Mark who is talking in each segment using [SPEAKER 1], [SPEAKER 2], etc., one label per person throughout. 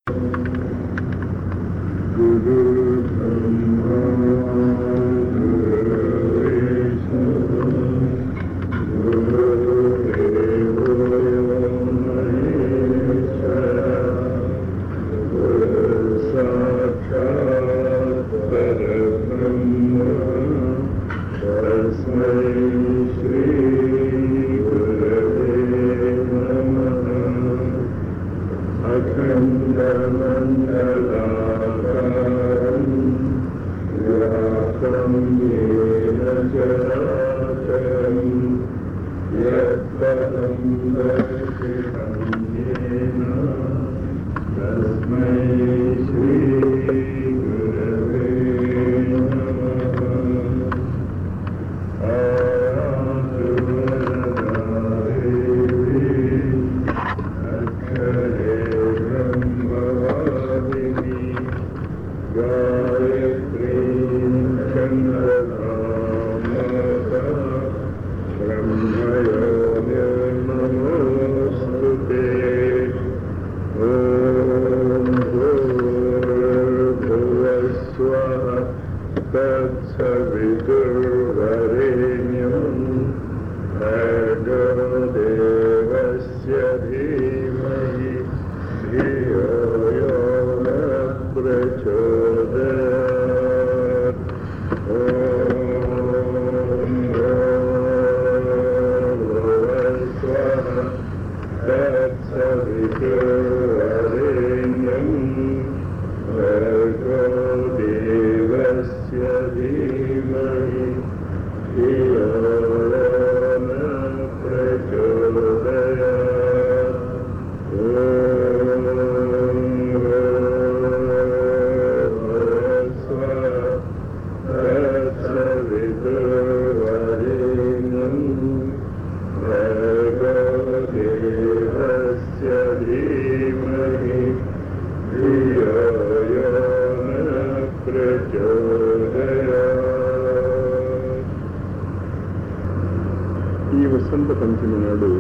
[SPEAKER 1] ఈ వసంత పంచమి నాడు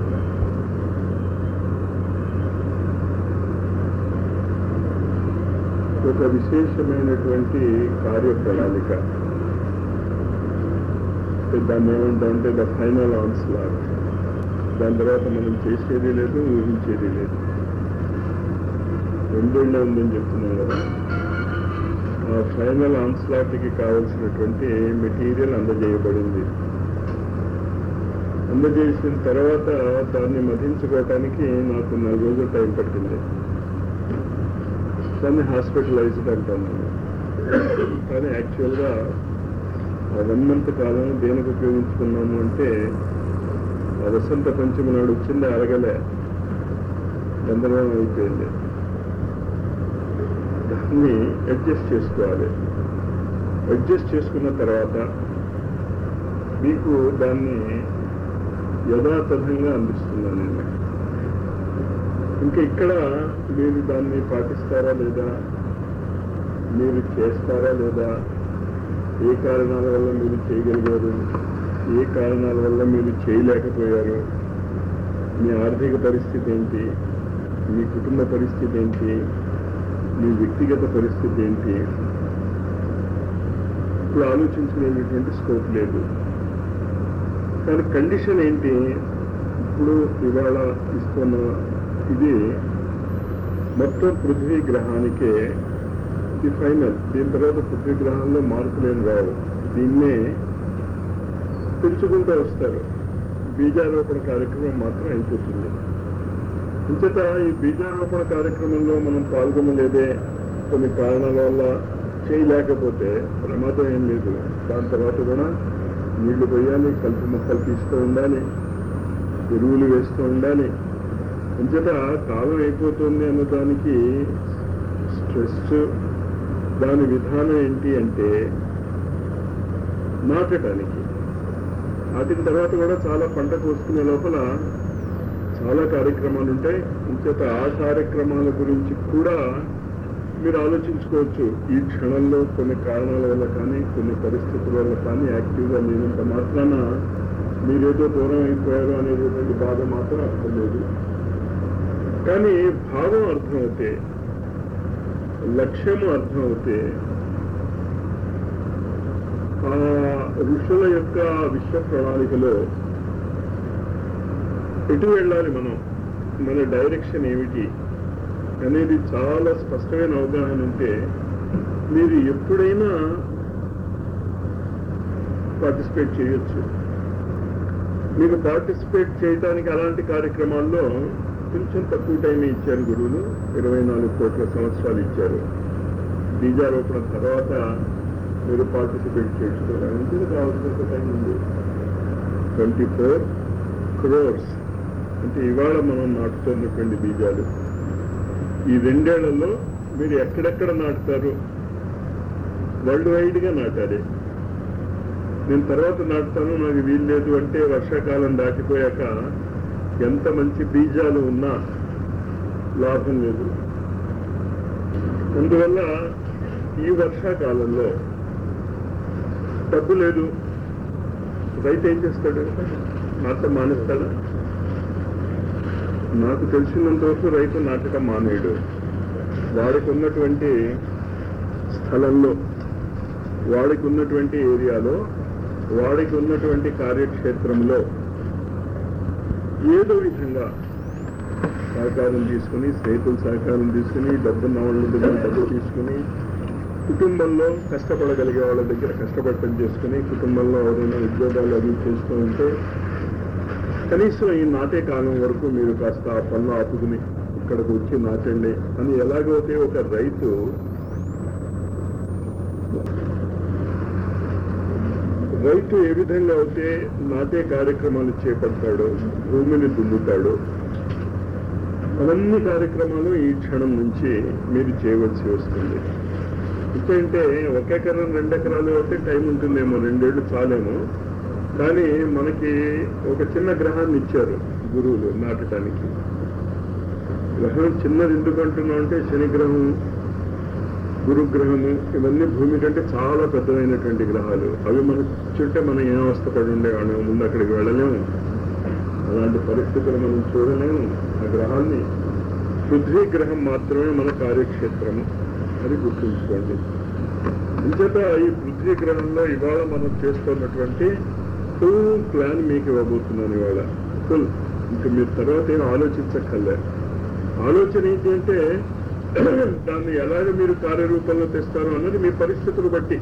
[SPEAKER 1] ఒక విశేషమైనటువంటి కార్యప్రణాళిక దాన్ని ఏమంటామంటే ద ఫైనల్ ఆన్స్లాట్ దాని తర్వాత మనం చేసేది లేదు ఊహించేది లేదు రెండేళ్ళ ఉందని చెప్తున్నాం కదా ఆ ఫైనల్ ఆన్స్లాట్కి కావలసినటువంటి మెటీరియల్ అందజేయబడింది అందజేసిన తర్వాత దాన్ని మధించుకోవటానికి నాకు నాలుగు రోజులు టైం పట్టింది దాన్ని హాస్పిటలైజ్డ్ అంటాను కానీ యాక్చువల్గా ఆ వన్ మంత్ కాలం దేనికి ఉపయోగించుకున్నాము అంటే ఆ వసంత పంచమి నాడు వచ్చింది అరగలే గందరగోళం అయిపోయింది దాన్ని అడ్జస్ట్ చేసుకోవాలి అడ్జస్ట్ చేసుకున్న తర్వాత మీకు దాన్ని యథాతథంగా అందిస్తున్నాను నేను ఇంకా ఇక్కడ మీరు దాన్ని పాటిస్తారా లేదా మీరు చేస్తారా లేదా ఏ కారణాల వల్ల మీరు చేయగలిగారు ఏ కారణాల వల్ల మీరు చేయలేకపోయారు మీ ఆర్థిక పరిస్థితి ఏంటి మీ కుటుంబ పరిస్థితి ఏంటి మీ వ్యక్తిగత పరిస్థితి ఏంటి ఇప్పుడు ఆలోచించుకునేటువంటి స్కోప్ లేదు కానీ కండిషన్ ఏంటి ఇప్పుడు ఇవాళ ఇస్తున్న ఇది మొత్తం పృథ్వీ గ్రహానికే ఇది ఫైనల్ దీని తర్వాత పృథ్వీ గ్రహంలో మార్పులు ఏం రావు దీన్నే పెంచుకుంటూ వస్తారు బీజారోపణ కార్యక్రమం మాత్రం అయిపోతుంది ఇంచేత ఈ బీజారోపణ కార్యక్రమంలో మనం పాల్గొనలేదే కొన్ని కారణాల వల్ల చేయలేకపోతే ప్రమాదం ఏం లేదు దాని తర్వాత కూడా నీళ్లు పోయాలి కలుపు మొక్కలు తీస్తూ ఉండాలి ఎరువులు వేస్తూ ఉండాలి అంచేత కాలం అయిపోతుంది అన్న దానికి స్ట్రెస్ దాని విధానం ఏంటి అంటే నాటడానికి నాటిన తర్వాత కూడా చాలా పంట కోసుకునే లోపల చాలా కార్యక్రమాలు ఉంటాయి ఇంచేత ఆ కార్యక్రమాల గురించి కూడా మీరు ఆలోచించుకోవచ్చు ఈ క్షణంలో కొన్ని కారణాల వల్ల కానీ కొన్ని పరిస్థితుల వల్ల కానీ యాక్టివ్గా లేనంత మాత్రాన మీరేదో దూరం అయిపోయారు అనేటువంటి బాధ మాత్రం అక్కర్లేదు కానీ భావం అర్థమవుతే లక్ష్యము అర్థమవుతే ఆ ఋషుల యొక్క విశ్వ ప్రణాళికలో ఎటు వెళ్ళాలి మనం మన డైరెక్షన్ ఏమిటి అనేది చాలా స్పష్టమైన అవగాహన ఉంటే మీరు ఎప్పుడైనా పార్టిసిపేట్ చేయొచ్చు మీకు పార్టిసిపేట్ చేయడానికి అలాంటి కార్యక్రమాల్లో కొంచెం తక్కువ టైం ఇచ్చారు గురువులు ఇరవై నాలుగు కోట్ల సంవత్సరాలు ఇచ్చారు బీజారోపణ తర్వాత మీరు పార్టిసిపేట్ చేసుకోవడానికి కావాల్సినంత టైం ఉంది ట్వంటీ ఫోర్ క్రోర్స్ అంటే ఇవాళ మనం నాటుతున్నటువంటి బీజాలు ఈ రెండేళ్లలో మీరు ఎక్కడెక్కడ నాటుతారు వరల్డ్ వైడ్గా నాటాలి నేను తర్వాత నాటుతాను నాకు వీలు లేదు అంటే వర్షాకాలం దాటిపోయాక ఎంత మంచి బీజాలు ఉన్నా లాభం లేదు అందువల్ల ఈ వర్షాకాలంలో డబ్బు లేదు రైతు ఏం చేస్తాడు నాటం మానేస్తాడా నాకు తెలిసినంత వరకు రైతు నాటకం మానేయడు వాడికి ఉన్నటువంటి స్థలంలో వాడికి ఉన్నటువంటి ఏరియాలో వాడికి ఉన్నటువంటి కార్యక్షేత్రంలో ఏదో విధంగా సహకారం తీసుకుని స్నేహితుల సహకారం తీసుకుని డబ్బున్న వాళ్ళ దగ్గర డబ్బు తీసుకుని కుటుంబంలో కష్టపడగలిగే వాళ్ళ దగ్గర కష్టపడటం చేసుకుని కుటుంబంలో ఎవరైనా ఉద్యోగాలు అవి చేస్తూ ఉంటే కనీసం ఈ నాటే కాలం వరకు మీరు కాస్త ఆ పనులు ఆపుకుని ఇక్కడికి వచ్చి నాటండి అని ఎలాగైతే ఒక రైతు రైతు ఏ విధంగా అయితే నాటే కార్యక్రమాలు చేపడతాడో భూమిని దున్నుతాడో అవన్నీ కార్యక్రమాలు ఈ క్షణం నుంచి మీరు చేయవలసి వస్తుంది ఎందుకంటే ఒక ఎకరం రెండు ఎకరాలు అయితే టైం ఉంటుందేమో రెండేళ్లు చాలేమో కానీ మనకి ఒక చిన్న గ్రహాన్ని ఇచ్చారు గురువులు నాటడానికి గ్రహం చిన్నది ఎందుకు అంటున్నాం అంటే శని గ్రహం గురుగ్రహము ఇవన్నీ భూమి కంటే చాలా పెద్దమైనటువంటి గ్రహాలు అవి మనకు చుట్టే మనం ఏ అవస్థ పడి ఉండేవాళ్ళం ముందు అక్కడికి వెళ్ళలేము అలాంటి పరిస్థితులు మనం చూడలేము ఆ గ్రహాన్ని పృథ్వీ గ్రహం మాత్రమే మన కార్యక్షేత్రము అది గుర్తుంచుకోండి ఇంచేత ఈ పృథ్వీ గ్రహంలో ఇవాళ మనం చేస్తున్నటువంటి ఫుల్ ప్లాన్ మీకు ఇవ్వబోతున్నాను ఇవాళ ఫుల్ ఇంకా మీరు తర్వాత ఏం ఆలోచించక్కర్లే ఆలోచన ఏంటి అంటే దాన్ని ఎలాగ మీరు కార్యరూపంలో తెస్తారు అన్నది మీ పరిస్థితులు బట్టి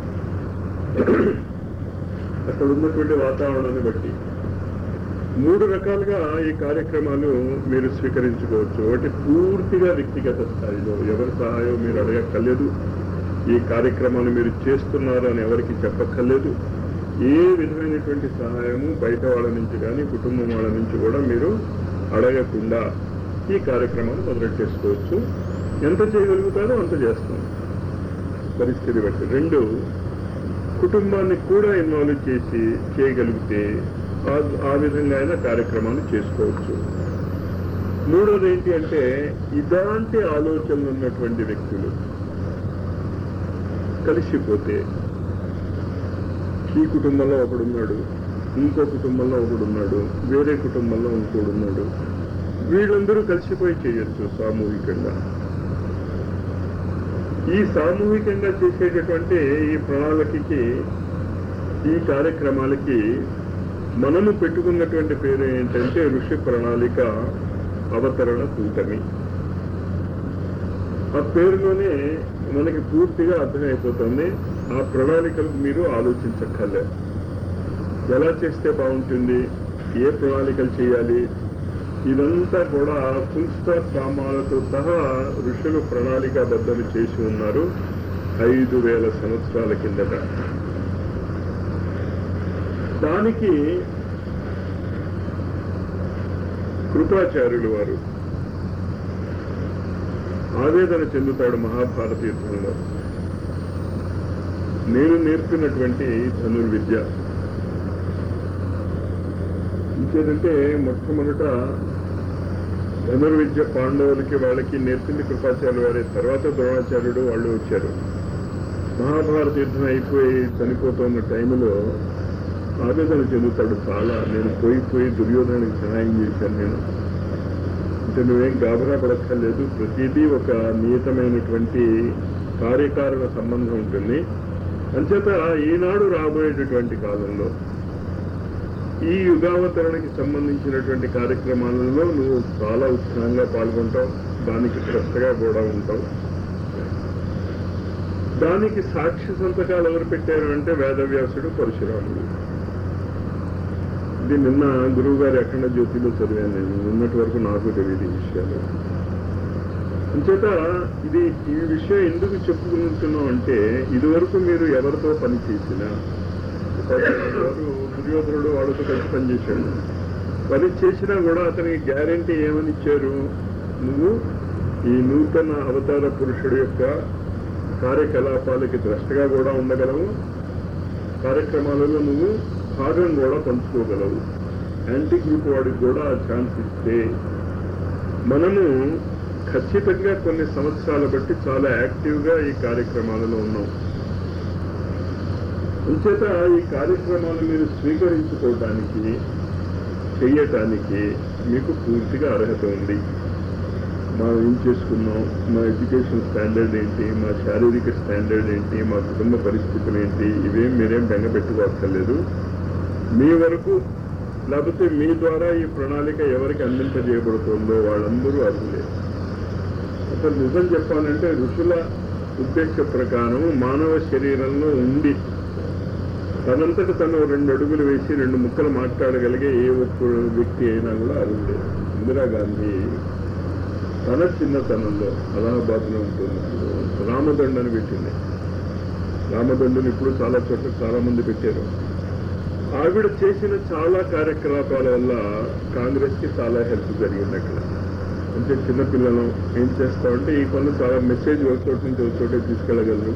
[SPEAKER 1] అక్కడ ఉన్నటువంటి వాతావరణాన్ని బట్టి మూడు రకాలుగా ఈ కార్యక్రమాలు మీరు స్వీకరించుకోవచ్చు ఒకటి పూర్తిగా వ్యక్తిగత స్థాయిలో ఎవరి సహాయం మీరు అడగక్కర్లేదు ఈ కార్యక్రమాలు మీరు చేస్తున్నారు అని ఎవరికి చెప్పక్కర్లేదు ఏ విధమైనటువంటి సహాయము బయట వాళ్ళ నుంచి కానీ కుటుంబం వాళ్ళ నుంచి కూడా మీరు అడగకుండా ఈ కార్యక్రమాలు మొదలెట్టేసుకోవచ్చు ఎంత చేయగలుగుతారో అంత చేస్తాం పరిస్థితి బట్టి రెండు కుటుంబాన్ని కూడా ఇన్వాల్వ్ చేసి చేయగలిగితే ఆ- ఆ విధంగా అయినా కార్యక్రమాలు చేసుకోవచ్చు మూడోది ఏంటి అంటే ఇలాంటి ఆలోచనలు ఉన్నటువంటి వ్యక్తులు కలిసిపోతే ఈ కుటుంబంలో ఒకడున్నాడు ఇంకో కుటుంబంలో ఒకడున్నాడు వేరే కుటుంబంలో ఇంకోడున్నాడు వీళ్ళందరూ కలిసిపోయి చేయొచ్చు సామూహికంగా ఈ సామూహికంగా చేసేటటువంటి ఈ ప్రణాళికకి ఈ కార్యక్రమాలకి మనము పెట్టుకున్నటువంటి పేరు ఏంటంటే ఋషి ప్రణాళిక అవతరణ కూటమి ఆ పేరులోనే మనకి పూర్తిగా అర్థమైపోతుంది ఆ ప్రణాళికలు మీరు ఆలోచించక్కర్లే ఎలా చేస్తే బాగుంటుంది ఏ ప్రణాళికలు చేయాలి ఇదంతా కూడా ఫుల్ స్టార్ సామాలతో సహా ఋషులు ప్రణాళికాబద్ధలు చేసి ఉన్నారు ఐదు వేల సంవత్సరాల కిందట దానికి కృపాచార్యులు వారు ఆవేదన చెందుతాడు మహాభారత యుద్ధంలో నేను నేర్పినటువంటి ధనుర్విద్య ఇంకేదంటే మొట్టమొదట ధనుర్విద్య పాండవులకి వాళ్ళకి నేర్పింది కృపాచార్యులు వారే తర్వాత ద్రోణాచార్యుడు వాళ్ళు వచ్చారు మహాభారత యుద్ధం అయిపోయి చనిపోతున్న టైంలో ఆవేదన చెందుతాడు చాలా నేను పోయి పోయి దుర్యోధనుడికి సహాయం చేశాను నేను అంటే నువ్వేం గాబరా పడక్కర్లేదు ప్రతిదీ ఒక నియతమైనటువంటి కార్యకారణ సంబంధం ఉంటుంది అంచేత ఈనాడు రాబోయేటటువంటి కాలంలో ఈ యుగావతరణకి సంబంధించినటువంటి కార్యక్రమాలలో నువ్వు చాలా ఉత్సాహంగా పాల్గొంటావు దానికి శ్రద్ధగా కూడా ఉంటావు దానికి సాక్షి సంతకాలు ఎవరు పెట్టారు అంటే వేదవ్యాసుడు పరశురాముడు ఇది నిన్న గురువు గారు ఎక్కడ జ్యోతిలో చదివాను నేను నిన్నటి వరకు నాకు తెలియదు ఈ విషయాలు అంచేత ఇది ఈ విషయం ఎందుకు చెప్పుకుంటున్నాం అంటే ఇదివరకు మీరు ఎవరితో పని చేసినా వారు దుర్యోధనుడు వాళ్ళతో కలిసి పనిచేశాడు పని చేసినా కూడా అతనికి గ్యారంటీ ఏమని ఇచ్చారు నువ్వు ఈ నూతన అవతార పురుషుడు యొక్క కార్యకలాపాలకి ద్రష్టగా కూడా ఉండగలవు కార్యక్రమాలలో నువ్వు భాగం కూడా పంచుకోగలవు యాంటీ గ్రూప్ వాడికి కూడా ఆ ఛాన్స్ ఇస్తే మనము ఖచ్చితంగా కొన్ని సంవత్సరాల బట్టి చాలా యాక్టివ్గా ఈ కార్యక్రమాలలో ఉన్నాం అంచేత ఈ కార్యక్రమాలు మీరు స్వీకరించుకోవటానికి చెయ్యటానికి మీకు పూర్తిగా అర్హత ఉంది మనం ఏం చేసుకున్నాం మా ఎడ్యుకేషన్ స్టాండర్డ్ ఏంటి మా శారీరక స్టాండర్డ్ ఏంటి మా కుటుంబ పరిస్థితులు ఏంటి ఇవేం మీరేం బెంగ పెట్టుకోక్కర్లేదు మీ వరకు లేకపోతే మీ ద్వారా ఈ ప్రణాళిక ఎవరికి అందింపజేయబడుతుందో వాళ్ళందరూ అర్హులే అసలు నిజం చెప్పాలంటే ఋషుల ఉద్దేశ ప్రకారం మానవ శరీరంలో ఉండి తనంతట తను రెండు అడుగులు వేసి రెండు ముక్కలు మాట్లాడగలిగే ఏ ఒక్క వ్యక్తి అయినా కూడా అర్హుడే ఇందిరాగాంధీ తన చిన్నతనంలో అలహాబాద్లో ఉంటున్నప్పుడు రామదండని పెట్టింది రామదండని ఇప్పుడు చాలా చోట్ల చాలా మంది పెట్టారు ఆవిడ చేసిన చాలా కార్యకలాపాల వల్ల కాంగ్రెస్ కి చాలా హెల్ప్ జరిగింది అక్కడ అంటే చిన్నపిల్లలు ఏం చేస్తామంటే ఈ పనులు చాలా మెసేజ్ ఒక చోట నుంచి ఒక చోటే తీసుకెళ్ళగలరు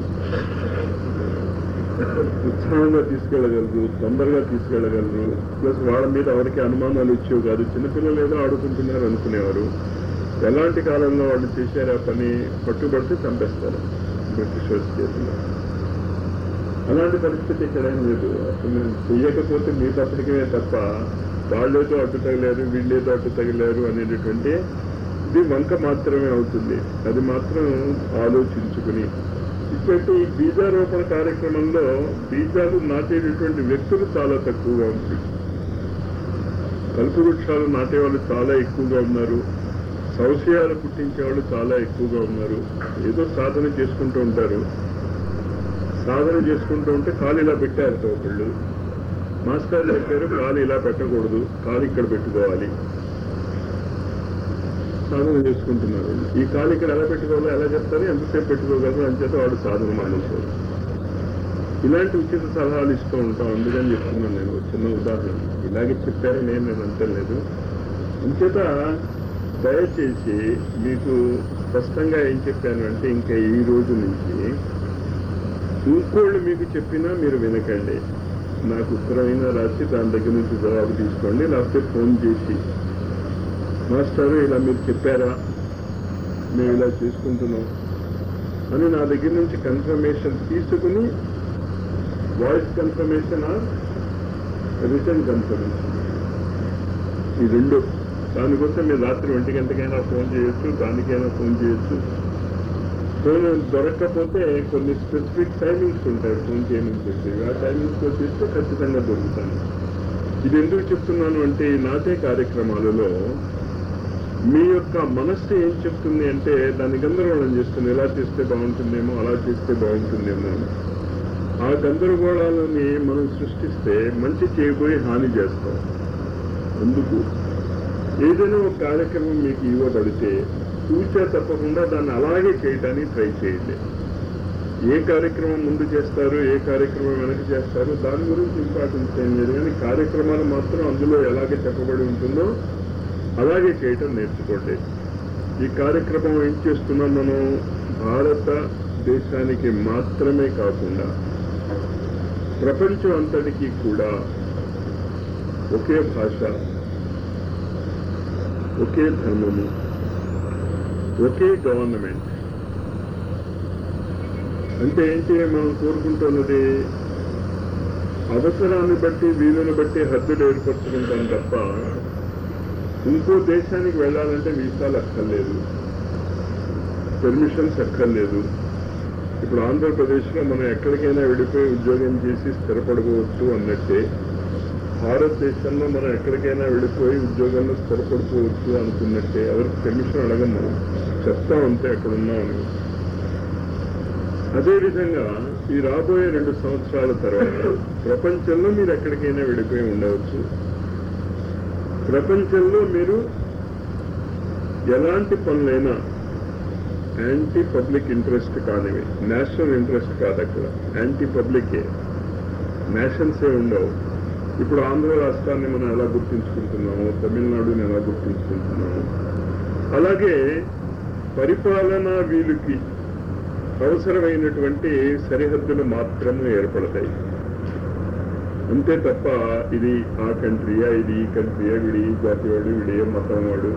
[SPEAKER 1] ఉత్సాహంగా తీసుకెళ్ళగలరు తొందరగా తీసుకెళ్ళగలరు ప్లస్ వాళ్ళ మీద ఎవరికి అనుమానాలు ఇచ్చేవి కాదు చిన్నపిల్లలు ఏదో ఆడుకుంటున్నారు అనుకునేవారు ఎలాంటి కాలంలో వాళ్ళు చేశారు ఆ పని పట్టుబడితే చంపేస్తారు బ్రిటిష్ వాళ్ళ చేతిలో అలాంటి పరిస్థితి ఎక్కడైనా లేదు అసలు నేను చెయ్యకపోతే మీ తప్పటికే తప్ప వాళ్ళేదో అడ్డు తగిలారు వీళ్ళేదో అడ్డు తగిలారు అనేటటువంటి ఇది వంక మాత్రమే అవుతుంది అది మాత్రం ఆలోచించుకుని ఇటువంటి ఈ బీజారోపణ కార్యక్రమంలో బీజాలు నాటేటటువంటి వ్యక్తులు చాలా తక్కువగా ఉంది కలుపు వృక్షాలు నాటే వాళ్ళు చాలా ఎక్కువగా ఉన్నారు సంశయాలు పుట్టించే వాళ్ళు చాలా ఎక్కువగా ఉన్నారు ఏదో సాధన చేసుకుంటూ ఉంటారు సాధన చేసుకుంటూ ఉంటే కాలు ఇలా పెట్టారు ఒకళ్ళు మాస్టర్ చెప్పారు కాలు ఇలా పెట్టకూడదు కాలు ఇక్కడ పెట్టుకోవాలి సాధన చేసుకుంటున్నారు ఈ కాలు ఇక్కడ ఎలా పెట్టుకోవాలో ఎలా చెప్తారు ఎంతసేపు పెట్టుకోగలరు అని చేత వాడు సాధన మానేశారు ఇలాంటి ఉచిత సలహాలు ఇస్తూ ఉంటాం అందుకని చెప్తున్నాను నేను ఒక చిన్న ఉదాహరణ ఇలాగే చెప్పారు నేను నేను అంటలేదు అంచేత దయచేసి మీకు స్పష్టంగా ఏం చెప్పాను అంటే ఇంకా ఈ రోజు నుంచి ఇంకోళ్ళు మీకు చెప్పినా మీరు వినకండి నాకు ఉత్తరమైనా రాసి దాని దగ్గర నుంచి జవాబు తీసుకోండి లేకపోతే ఫోన్ చేసి మాస్టారు ఇలా మీరు చెప్పారా మేము ఇలా చేసుకుంటున్నాం అని నా దగ్గర నుంచి కన్ఫర్మేషన్ తీసుకుని voice confirmation or return confirmation ఈ రెండు దానికోసం మీరు రాత్రి ఒంటి గంటకైనా ఫోన్ చేయొచ్చు దానికైనా ఫోన్ చేయొచ్చు ఫోన్ దొరకకపోతే కొన్ని స్పెసిఫిక్ టైమింగ్స్ ఉంటాయి ఫోన్ చేయమని చెప్పి ఆ టైమింగ్స్లో చేస్తే ఖచ్చితంగా దొరుకుతాను ఇది ఎందుకు చెప్తున్నాను అంటే ఈ నాటే కార్యక్రమాలలో మీ యొక్క మనస్సు ఏం చెప్తుంది అంటే దాన్ని గందరగోళం చేస్తుంది ఎలా చేస్తే బాగుంటుందేమో అలా చేస్తే బాగుంటుందేమో అని ఆ గందరగోళాలని మనం సృష్టిస్తే మంచి చేయబోయి హాని చేస్తాం అందుకు ఏదైనా ఒక కార్యక్రమం మీకు ఇవ్వబడితే చూచా తప్పకుండా దాన్ని అలాగే చేయడానికి ట్రై చేయండి ఏ కార్యక్రమం ముందు చేస్తారు ఏ కార్యక్రమం వెనక చేస్తారు దాని గురించి ఇంపార్టెన్స్ ఏం లేదు కానీ కార్యక్రమాలు మాత్రం అందులో ఎలాగే చెప్పబడి ఉంటుందో అలాగే చేయటం నేర్చుకోండి ఈ కార్యక్రమం ఏం చేస్తున్నాం మనం భారత దేశానికి మాత్రమే కాకుండా ప్రపంచం అంతటికీ కూడా ఒకే భాష ఒకే ధర్మము ఒకే గవర్నమెంట్ అంటే ఏంటి మనం కోరుకుంటున్నది అవసరాన్ని బట్టి వీలుని బట్టి హద్దులు ఏర్పరచుకుంటాం తప్ప ఇంకో దేశానికి వెళ్ళాలంటే వీసాలు అక్కర్లేదు పెర్మిషన్స్ అక్కర్లేదు ఇప్పుడు ఆంధ్రప్రదేశ్లో మనం ఎక్కడికైనా వెళ్ళిపోయి ఉద్యోగం చేసి స్థిరపడవచ్చు అన్నట్టే భారతదేశంలో మనం ఎక్కడికైనా వెళ్ళిపోయి ఉద్యోగంలో స్థిరపడిపోవచ్చు అనుకున్నట్టే ఎవరికి పెర్మిషన్ అడగం మనం చెప్తాం అంతే అక్కడ ఉన్నామని అదేవిధంగా ఈ రాబోయే రెండు సంవత్సరాల తర్వాత ప్రపంచంలో మీరు ఎక్కడికైనా వెళ్ళిపోయి ఉండవచ్చు ప్రపంచంలో మీరు ఎలాంటి పనులైనా యాంటీ పబ్లిక్ ఇంట్రెస్ట్ కానివి నేషనల్ ఇంట్రెస్ట్ కాదు అక్కడ యాంటీ పబ్లికే నేషన్సే ఉండవు ఇప్పుడు ఆంధ్ర రాష్ట్రాన్ని మనం ఎలా గుర్తించుకుంటున్నాము తమిళనాడుని ఎలా గుర్తించుకుంటున్నాము అలాగే పరిపాలనా వీలుకి అవసరమైనటువంటి సరిహద్దులు మాత్రమే ఏర్పడతాయి అంతే తప్ప ఇది ఆ కంట్రీయా ఇది ఈ కంట్రీయా వీడి ఈ జాతి వాడు వీడి ఏ మతం వాడు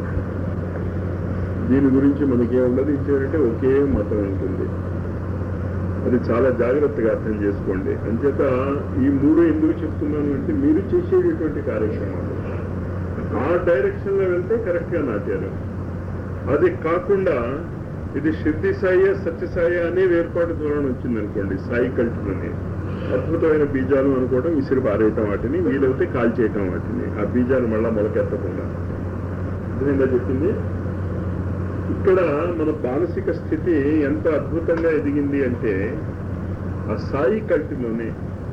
[SPEAKER 1] దీని గురించి మనకేం ఉండదు ఇచ్చేటంటే ఒకే మతం ఉంటుంది అది చాలా జాగ్రత్తగా అర్థం చేసుకోండి అంచేత ఈ మూడు ఎందుకు చెప్తున్నాను అంటే మీరు చేసేటటువంటి కార్యక్రమాలు ఆ డైరెక్షన్ లో వెళ్తే కరెక్ట్ గా నాటారు అది కాకుండా ఇది సిద్ధి సాయి సత్యసాయి అనే వేర్పాటు ధోరణి వచ్చింది అనుకోండి సాయి కల్చర్ అని అద్భుతమైన బీజాలు అనుకోవడం విసిరి పారేయటం వాటిని వీలైతే కాల్చేయటం వాటిని ఆ బీజాలు మళ్ళా మొలకెత్తకుండా అర్థమైందా చెప్పింది ఇక్కడ మన మానసిక స్థితి ఎంత అద్భుతంగా ఎదిగింది అంటే ఆ సాయి కల్టిలోనే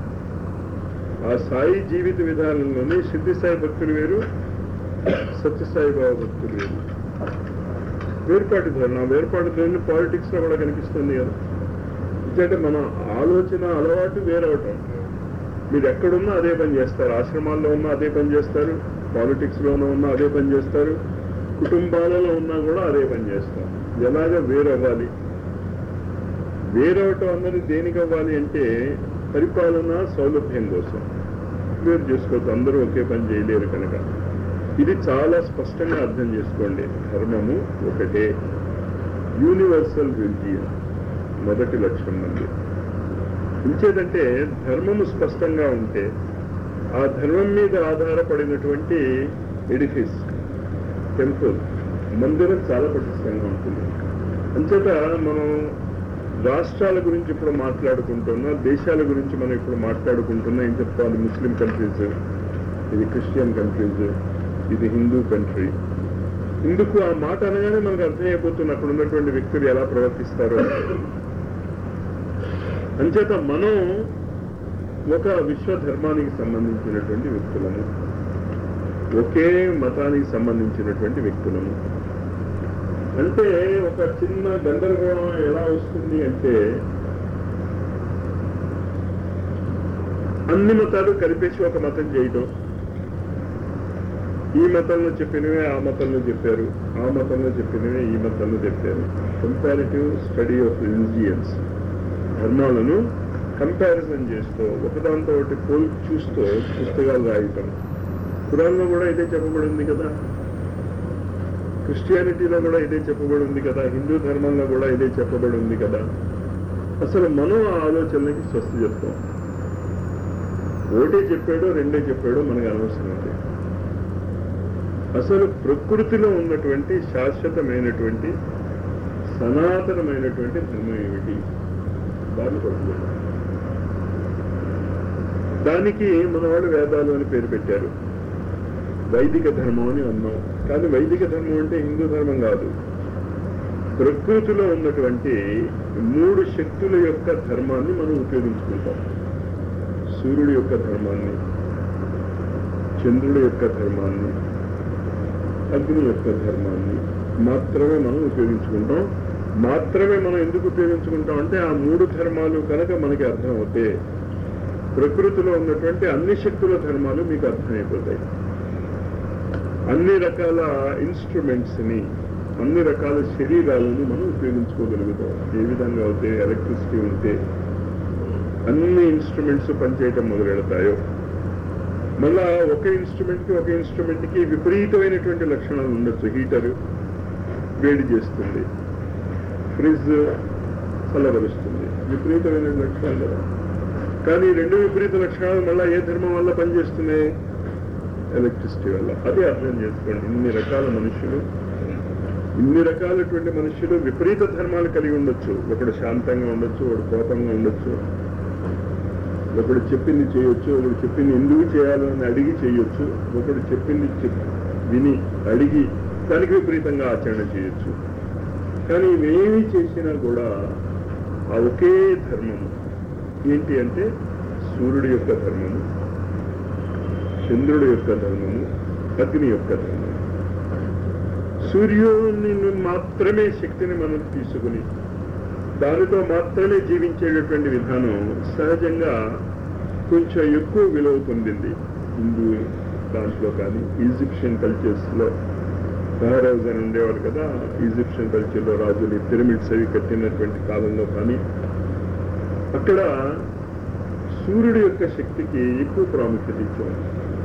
[SPEAKER 1] ఆ సాయి జీవిత విధానంలోనే సిద్ధి సాయి భక్తులు వేరు సత్యసాయి బాబా భక్తులు వేరు వేర్పాటు ధోరణి ఆ వేర్పాటు ధోరణి పాలిటిక్స్ లో కూడా కనిపిస్తుంది కదా ఎందుకంటే మన ఆలోచన అలవాటు వేరవటం మీరు ఎక్కడున్నా అదే పని చేస్తారు ఆశ్రమాల్లో ఉన్నా అదే పని చేస్తారు పాలిటిక్స్ లోనూ ఉన్నా అదే పని చేస్తారు కుటుంబాలలో ఉన్నా కూడా అదే పని చేస్తారు ఎలాగ వేరవ్వాలి వేరవటం అన్నది దేనికి అవ్వాలి అంటే పరిపాలన సౌలభ్యం కోసం వేరు చేసుకోవచ్చు అందరూ ఒకే పని చేయలేరు కనుక ఇది చాలా స్పష్టంగా అర్థం చేసుకోండి ధర్మము ఒకటే యూనివర్సల్ రిలిజియన్ మొదటి లక్ష్యం నుండి ఇంచేదంటే ధర్మము స్పష్టంగా ఉంటే ఆ ధర్మం మీద ఆధారపడినటువంటి ఎడిఫిస్ టెంపుల్ మందిరం చాలా పటిష్టంగా ఉంటుంది అంచేత మనం రాష్ట్రాల గురించి ఇప్పుడు మాట్లాడుకుంటున్నా దేశాల గురించి మనం ఇప్పుడు మాట్లాడుకుంటున్నా ఏం చెప్తాను ముస్లిం కంట్రీస్ ఇది క్రిస్టియన్ కంట్రీస్ ఇది హిందూ కంట్రీ ఇందుకు ఆ మాట అనగానే మనకు అర్థమైపోతుంది అక్కడ ఉన్నటువంటి వ్యక్తులు ఎలా ప్రవర్తిస్తారో అంచేత మనం ఒక విశ్వ ధర్మానికి సంబంధించినటువంటి వ్యక్తులము ఒకే మతానికి సంబంధించినటువంటి వ్యక్తులము అంటే ఒక చిన్న గందరగోళం ఎలా వస్తుంది అంటే అన్ని మతాలు కలిపేసి ఒక మతం చేయటం ఈ మతంలో చెప్పినవే ఆ మతంలో చెప్పారు ఆ మతంలో చెప్పినవే ఈ మతంలో చెప్పారు కంపారిటివ్ స్టడీ ఆఫ్ రిలిజియన్స్ ధర్మాలను కంపారిజన్ చేస్తూ ఒకదాంతో ఒకటి పోల్ చూస్తూ పుస్తకాలు రాయటం ఖురాన్లో కూడా ఇదే చెప్పబడి ఉంది కదా క్రిస్టియానిటీలో కూడా ఇదే చెప్పబడి ఉంది కదా హిందూ ధర్మంలో కూడా ఇదే చెప్పబడి ఉంది కదా అసలు మనం ఆ ఆలోచనలకి స్వస్తి చెప్తాం ఒకటే చెప్పాడో రెండే చెప్పాడో మనకు అనవసరం ఉంది అసలు ప్రకృతిలో ఉన్నటువంటి శాశ్వతమైనటువంటి సనాతనమైనటువంటి ధర్మం ఏమిటి దాన్ని పట్టుకోండి దానికి మన వాళ్ళు వేదాలు అని పేరు పెట్టారు వైదిక ధర్మం అని అన్నాం కానీ వైదిక ధర్మం అంటే హిందూ ధర్మం కాదు ప్రకృతిలో ఉన్నటువంటి మూడు శక్తుల యొక్క ధర్మాన్ని మనం ఉపయోగించుకుంటాం సూర్యుడి యొక్క ధర్మాన్ని చంద్రుడి యొక్క ధర్మాన్ని అగ్ని యొక్క ధర్మాన్ని మాత్రమే మనం ఉపయోగించుకుంటాం మాత్రమే మనం ఎందుకు ఉపయోగించుకుంటాం అంటే ఆ మూడు ధర్మాలు కనుక మనకి అర్థం అవుతే ప్రకృతిలో ఉన్నటువంటి అన్ని శక్తుల ధర్మాలు మీకు అర్థమైపోతాయి అన్ని రకాల ఇన్స్ట్రుమెంట్స్ ని అన్ని రకాల శరీరాలను మనం ఉపయోగించుకోగలుగుతాం ఏ విధంగా అయితే ఎలక్ట్రిసిటీ ఉంటే అన్ని ఇన్స్ట్రుమెంట్స్ పనిచేయటం మొదలెడతాయో మళ్ళా ఒక ఇన్స్ట్రుమెంట్ కి ఒక ఇన్స్ట్రుమెంట్ కి విపరీతమైనటువంటి లక్షణాలు ఉండొచ్చు హీటర్ వేడి చేస్తుంది ఫ్రిడ్జ్ చల్లబరుస్తుంది విపరీతమైన లక్షణాలు కదా కానీ ఈ రెండు విపరీత లక్షణాలు మళ్ళా ఏ ధర్మం వల్ల పనిచేస్తున్నాయి ఎలక్ట్రిసిటీ వల్ల అది అర్థం చేసుకోండి ఇన్ని రకాల మనుషులు ఇన్ని రకాలటువంటి మనుషులు విపరీత ధర్మాలు కలిగి ఉండొచ్చు ఒకడు శాంతంగా ఉండొచ్చు ఒకడు కోపంగా ఉండొచ్చు ఒకడు చెప్పింది చేయొచ్చు ఒకడు చెప్పింది ఎందుకు చేయాలో అని అడిగి చేయొచ్చు ఒకడు చెప్పింది చెప్ విని అడిగి దానికి విపరీతంగా ఆచరణ చేయొచ్చు కానీ ఇవేమి చేసినా కూడా ఆ ఒకే ధర్మము ఏంటి అంటే సూర్యుడి యొక్క ధర్మము చంద్రుడి యొక్క ధర్మము అగ్ని యొక్క ధర్మము సూర్యుని మాత్రమే శక్తిని మనం తీసుకుని దానితో మాత్రమే జీవించేటటువంటి విధానం సహజంగా కొంచెం ఎక్కువ విలువ పొందింది హిందూ దాంట్లో కానీ ఈజిప్షియన్ కల్చర్స్లో మహారాజు అని ఉండేవాడు కదా ఈజిప్షియన్ కల్చర్లో రాజులు పిరమిడ్స్ అవి కట్టినటువంటి కాలంలో కానీ అక్కడ సూర్యుడి యొక్క శక్తికి ఎక్కువ ప్రాముఖ్యత ఇచ్చేవాడు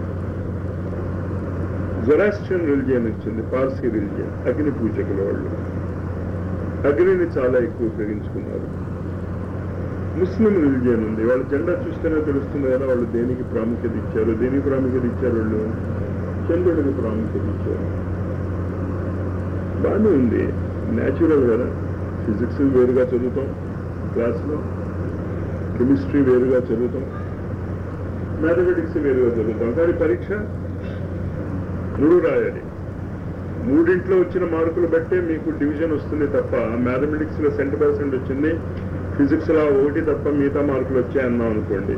[SPEAKER 1] జొరాస్ట్రియన్ రిలిజియన్ వచ్చింది పార్సీ రిలిజియన్ అగ్ని పూజకుల వాళ్ళు అగ్నిని చాలా ఎక్కువ ఉపయోగించుకున్నారు ముస్లిం రిలిజియన్ ఉంది వాళ్ళ జెండా చూస్తేనే తెలుస్తుంది కదా వాళ్ళు దేనికి ప్రాముఖ్యత ఇచ్చారు దేనికి ప్రాముఖ్యత ఇచ్చారు వాళ్ళు చంద్రుడికి ప్రాముఖ్యత ఇచ్చారు బాగానే ఉంది న్యాచురల్ కదా ఫిజిక్స్ వేరుగా చదువుతాం క్లాస్లో కెమిస్ట్రీ వేరుగా చదువుతాం మ్యాథమెటిక్స్ వేరుగా చదువుతాం కానీ పరీక్ష మూడు రాయాలి మూడింట్లో వచ్చిన మార్కులు బట్టే మీకు డివిజన్ వస్తుంది తప్ప మ్యాథమెటిక్స్ లో సెంట్ పర్సెంట్ వచ్చింది ఫిజిక్స్ లో ఒకటి తప్ప మిగతా మార్కులు వచ్చాయి అన్నాం అనుకోండి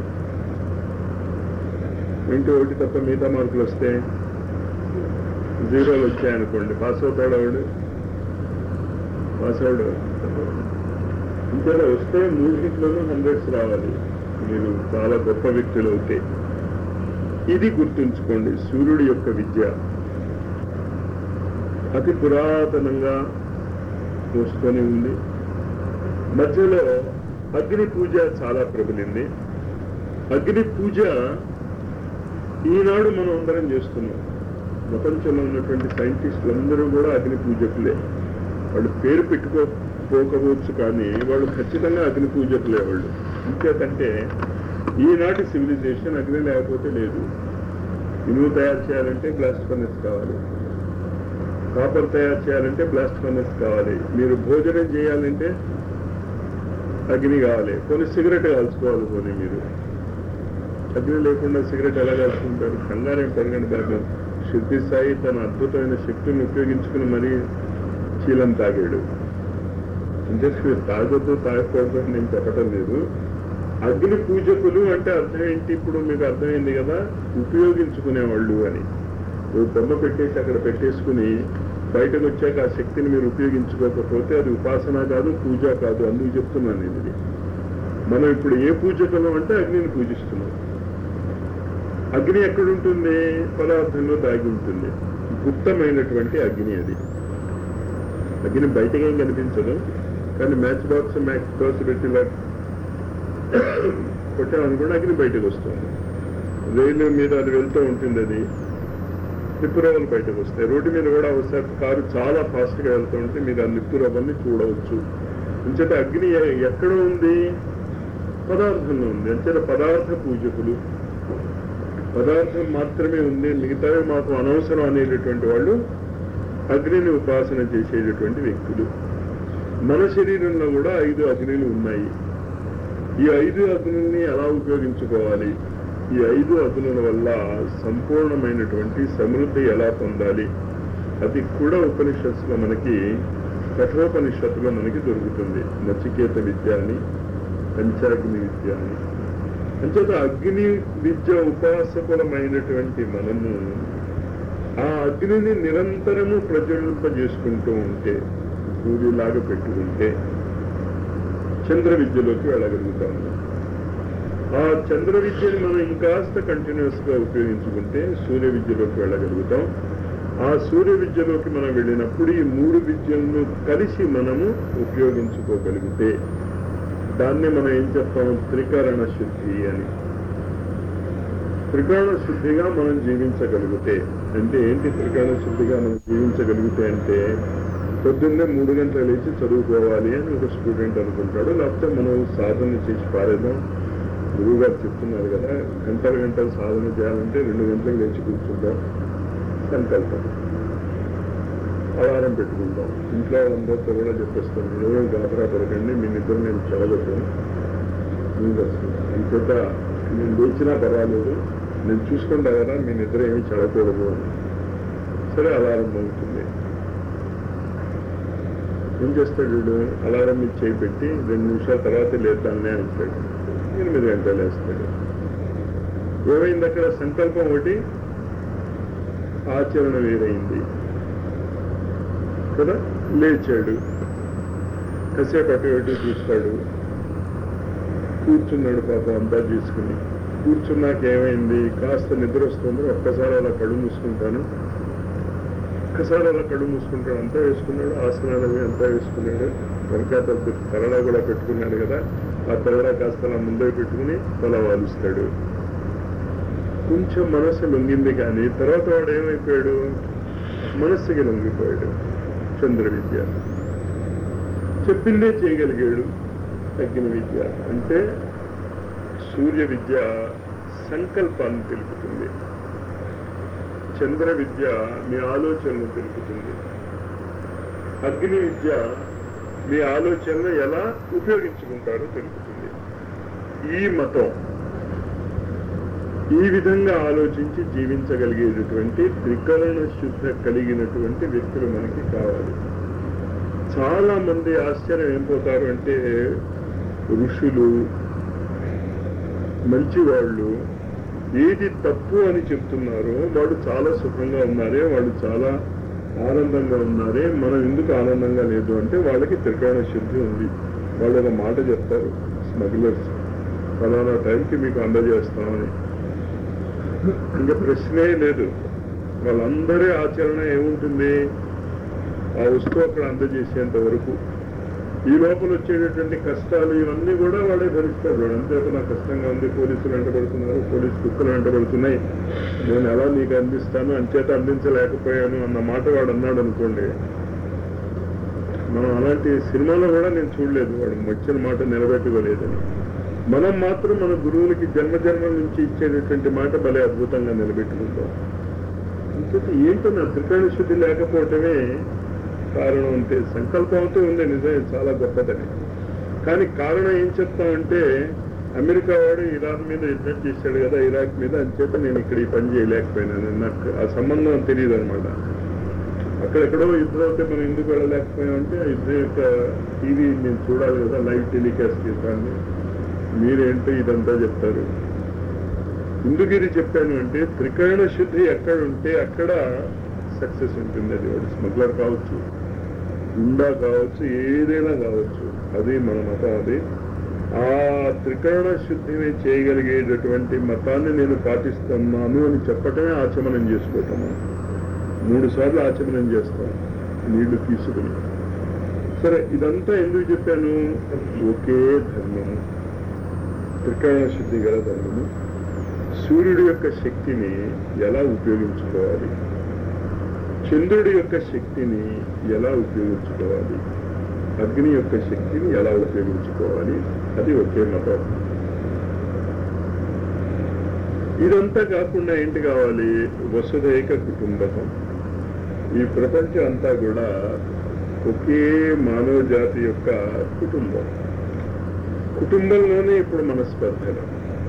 [SPEAKER 1] ఇంటి ఒకటి తప్ప మిగతా మార్కులు వస్తే జీరోలు వచ్చాయనుకోండి పాస్ అవుతాడు ఆవిడ పాస్ అవడు ఇంకా వస్తే మూడింట్లోనూ హండ్రెడ్స్ రావాలి మీరు చాలా గొప్ప వ్యక్తులు అవుతే ఇది గుర్తుంచుకోండి సూర్యుడి యొక్క విద్య అతి పురాతనంగా వస్తూనే ఉంది మధ్యలో అగ్ని పూజ చాలా ప్రబలింది అగ్ని పూజ ఈనాడు మనం అందరం చేస్తున్నాం ప్రపంచంలో ఉన్నటువంటి సైంటిస్టులు అందరూ కూడా అగ్ని పూజకులే వాళ్ళు పేరు పెట్టుకోకపోవచ్చు కానీ వాళ్ళు ఖచ్చితంగా అగ్ని పూజకులే వాళ్ళు ఇంకేతంటే ఈనాటి సివిలైజేషన్ అగ్ని లేకపోతే లేదు ఇనుము తయారు చేయాలంటే బ్లాస్ట్ ఫర్నెస్ కావాలి కాపర్ తయారు చేయాలంటే బ్లాస్ట్ ఫర్నెస్ కావాలి మీరు భోజనం చేయాలంటే అగ్ని కావాలి కొన్ని సిగరెట్ కాల్చుకోవాలి పోనీ మీరు అగ్ని లేకుండా సిగరెట్ ఎలా కాల్చుకుంటారు కంగారేం పెరగండి బాబు శృతి సాయి తన అద్భుతమైన శక్తిని ఉపయోగించుకుని మరీ చీలం తాగాడు అంటే మీరు తాగొద్దు తాగకూడదు అని నేను చెప్పటం లేదు అగ్ని పూజకులు అంటే అర్థం ఏంటి ఇప్పుడు మీకు అర్థమైంది కదా ఉపయోగించుకునేవాళ్ళు అని ఓ బొమ్మ పెట్టేసి అక్కడ పెట్టేసుకుని బయటకు వచ్చాక ఆ శక్తిని మీరు ఉపయోగించుకోకపోతే అది ఉపాసన కాదు పూజ కాదు అందుకు చెప్తున్నాను నేను ఇది మనం ఇప్పుడు ఏ పూజకులం అంటే అగ్నిని పూజిస్తున్నాం అగ్ని ఎక్కడుంటుంది పదార్థంలో దాగి ఉంటుంది గుప్తమైనటువంటి అగ్ని అది అగ్ని బయటగా ఏం కనిపించదు కానీ మ్యాచ్ బాక్స్ మ్యాచ్ బాక్స్ పెట్టి ఇలా కొట్టామనుకోండి అగ్ని బయటకు వస్తుంది రైలు మీద అది వెళ్తూ ఉంటుంది అది నిప్పురవ్వలు బయటకు వస్తాయి రోడ్డు మీద కూడా ఒకసారి కారు చాలా ఫాస్ట్ గా వెళ్తూ ఉంటే మీరు ఆ నిప్పురవ్వల్ని చూడవచ్చు ఇంచేత అగ్ని ఎ- ఎక్కడ ఉంది పదార్థంలో ఉంది అంచేత పదార్థ పూజకులు పదార్థం మాత్రమే ఉంది మిగతావి మాకు అనవసరం అనేటటువంటి వాళ్ళు అగ్నిని ఉపాసన చేసేటటువంటి వ్యక్తులు మన శరీరంలో కూడా ఐదు అగ్నిలు ఉన్నాయి ఈ ఐదు అగ్నుల్ని ఎలా ఉపయోగించుకోవాలి ఈ ఐదు అగ్నుల వల్ల సంపూర్ణమైనటువంటి సమృద్ధి ఎలా పొందాలి అది కూడా ఉపనిషత్తులో మనకి కఠోపనిషత్తులో మనకి దొరుకుతుంది నచికేత విద్య అని పంచాగ్ని విద్య అని అంచేత అగ్ని విద్య ఉపాసకులమైనటువంటి మనము ఆ అగ్నిని నిరంతరము ప్రజ్వలింపజేసుకుంటూ ఉంటే సూర్యులాగా పెట్టుకుంటే చంద్ర విద్యలోకి వెళ్ళగలుగుతాము ఆ చంద్ర విద్యని మనం ఇంకాస్త కంటిన్యూస్ గా ఉపయోగించుకుంటే సూర్య విద్యలోకి వెళ్ళగలుగుతాం ఆ సూర్య విద్యలోకి మనం వెళ్ళినప్పుడు ఈ మూడు విద్యలను కలిసి మనము ఉపయోగించుకోగలిగితే దాన్ని మనం ఏం చెప్తాం త్రికరణ శుద్ధి అని త్రికరణ శుద్ధిగా మనం జీవించగలిగితే అంటే ఏంటి త్రికరణ శుద్ధిగా మనం జీవించగలిగితే అంటే పొద్దున్నే మూడు గంటలు లేచి చదువుకోవాలి అని ఒక స్టూడెంట్ అనుకుంటాడు లేకపోతే మనం సాధన చేసి పారేద్దాం గురువు గారు చెప్తున్నారు కదా గంటలు గంటలు సాధన చేయాలంటే రెండు గంటలకు లేచి కూర్చుంటాం సంకల్పం అలారం పెట్టుకుంటాం ఇంట్లో వాళ్ళందరితో కూడా చెప్పేస్తాం మీరు గాబరా పడకండి మీ నిద్ర నేను చెడగొట్టాను మీరు వస్తుంది అంచేత నేను లేచినా పర్వాలేదు నేను చూసుకుంటా కదా మీ నిద్ర ఏమి చెడకూడదు అని సరే అలారం మోగుతుంది ఏం చేస్తాడు వీడు అలారం మీద చేయి పెట్టి రెండు నిమిషాల తర్వాత లేద్దామని అంటాడు ఎనిమిది గంటలు వేస్తాడు ఏమైంది అక్కడ సంకల్పం ఒకటి ఆచరణ వేరైంది కదా లేచాడు కాసేపు అటు ఇటు చూస్తాడు కూర్చున్నాడు పాపం అంతా తీసుకుని కూర్చున్నాక ఏమైంది కాస్త నిద్ర వస్తుంది ఒక్కసారి అలా కళ్ళు మూసుకుంటాను ఒక్కసారి అలా కళ్ళు మూసుకుంటాడు అంతా వేసుకున్నాడు ఆసనాలు అవి అంతా వేసుకున్నాడు వెనకాత తలడా కూడా పెట్టుకున్నాడు కదా ఆ తలడా కాస్త అలా ముందే పెట్టుకుని తల వాలుస్తాడు కొంచెం మనసు లొంగింది కానీ తర్వాత వాడు ఏమైపోయాడు మనస్సుకి లొంగిపోయాడు చంద్ర విద్య చెప్పిందే చేయగలిగాడు తగ్గిన విద్య అంటే సూర్య విద్య సంకల్పాన్ని తెలుపుతుంది చంద్ర విద్య మీ ఆలోచనను తెలుపుతుంది అగ్ని విద్య మీ ఆలోచనలు ఎలా ఉపయోగించుకుంటారో తెలుపుతుంది ఈ మతం ఈ విధంగా ఆలోచించి జీవించగలిగేటటువంటి త్రికరణ శుద్ధ కలిగినటువంటి వ్యక్తులు మనకి కావాలి చాలా మంది ఆశ్చర్యం ఏం పోతారు అంటే ఋషులు మంచివాళ్ళు ఏది తప్పు అని చెప్తున్నారో వాడు చాలా సుఖంగా ఉన్నారే వాడు చాలా ఆనందంగా ఉన్నారే మనం ఎందుకు ఆనందంగా లేదు అంటే వాళ్ళకి త్రికోణ శుద్ధి ఉంది వాళ్ళు ఒక మాట చెప్తారు స్మగ్లర్స్ ఫలానా టైంకి మీకు అందజేస్తామని ఇంకా ప్రశ్నే లేదు వాళ్ళందరి ఆచరణ ఏముంటుంది ఆ వస్తువు అక్కడ అందజేసేంత వరకు ఈ లోపల వచ్చేటటువంటి కష్టాలు ఇవన్నీ కూడా వాడే భరిస్తాడు వాడు అంతే నాకు కష్టంగా ఉంది పోలీసులు వెంటబడుతున్నారు పోలీసు కుక్కలు వెంటబడుతున్నాయి నేను ఎలా నీకు అందిస్తాను అంచేత అందించలేకపోయాను అన్న మాట వాడు అన్నాడు అనుకోండి మనం అలాంటి సినిమాలో కూడా నేను చూడలేదు వాడు వచ్చిన మాట నిలబెట్టుకోలేదని మనం మాత్రం మన గురువులకి జన్మ జన్మల నుంచి ఇచ్చేటటువంటి మాట భలే అద్భుతంగా నిలబెట్టుకుంటాం ఇంకొక ఏంటో నా త్రికాణ శుద్ధి లేకపోవటమే కారణం అంటే సంకల్పం అయితే ఉంది నిజమే చాలా గొప్పదని కానీ కారణం ఏం చెప్తామంటే అమెరికా వాడు ఇరాన్ మీద యుద్ధం చేశాడు కదా ఇరాక్ మీద అంచేత నేను ఇక్కడ ఈ పని చేయలేకపోయినాను నాకు ఆ సంబంధం తెలియదు అనమాట అక్కడెక్కడో యుద్ధం అయితే మనం ఎందుకు వెళ్ళలేకపోయామంటే ఆ యుద్ధం యొక్క టీవీ నేను చూడాలి కదా లైవ్ టెలికాస్ట్ చేశాను మీరేంటో ఇదంతా చెప్తారు ఎందుకు ఇది చెప్పాను అంటే త్రికరణ శుద్ధి ఎక్కడ ఉంటే అక్కడ సక్సెస్ ఉంటుంది అది వాడు స్మగ్లర్ కావచ్చు గుండా కావచ్చు ఏదైనా కావచ్చు అది మన మతం అది ఆ త్రికరణ శుద్ధిని చేయగలిగేటటువంటి మతాన్ని నేను పాటిస్తున్నాను అని చెప్పటమే ఆచమనం చేసుకోవటం మనం. మూడు సార్లు ఆచమనం చేస్తాం నీళ్లు తీసుకుని సరే ఇదంతా ఎందుకు చెప్పాను ఒకే ధర్మము త్రికరణ శుద్ధి గల ధర్మము సూర్యుడి యొక్క శక్తిని ఎలా ఉపయోగించుకోవాలి చంద్రుడి యొక్క శక్తిని ఎలా ఉపయోగించుకోవాలి అగ్ని యొక్క శక్తిని ఎలా ఉపయోగించుకోవాలి అది ఒకే మతం ఇదంతా కాకుండా ఏంటి కావాలి వసుదైక కుటుంబకం ఈ ప్రపంచం అంతా కూడా ఒకే మానవ జాతి యొక్క కుటుంబం కుటుంబంలోనే ఇప్పుడు మన స్పర్ధలు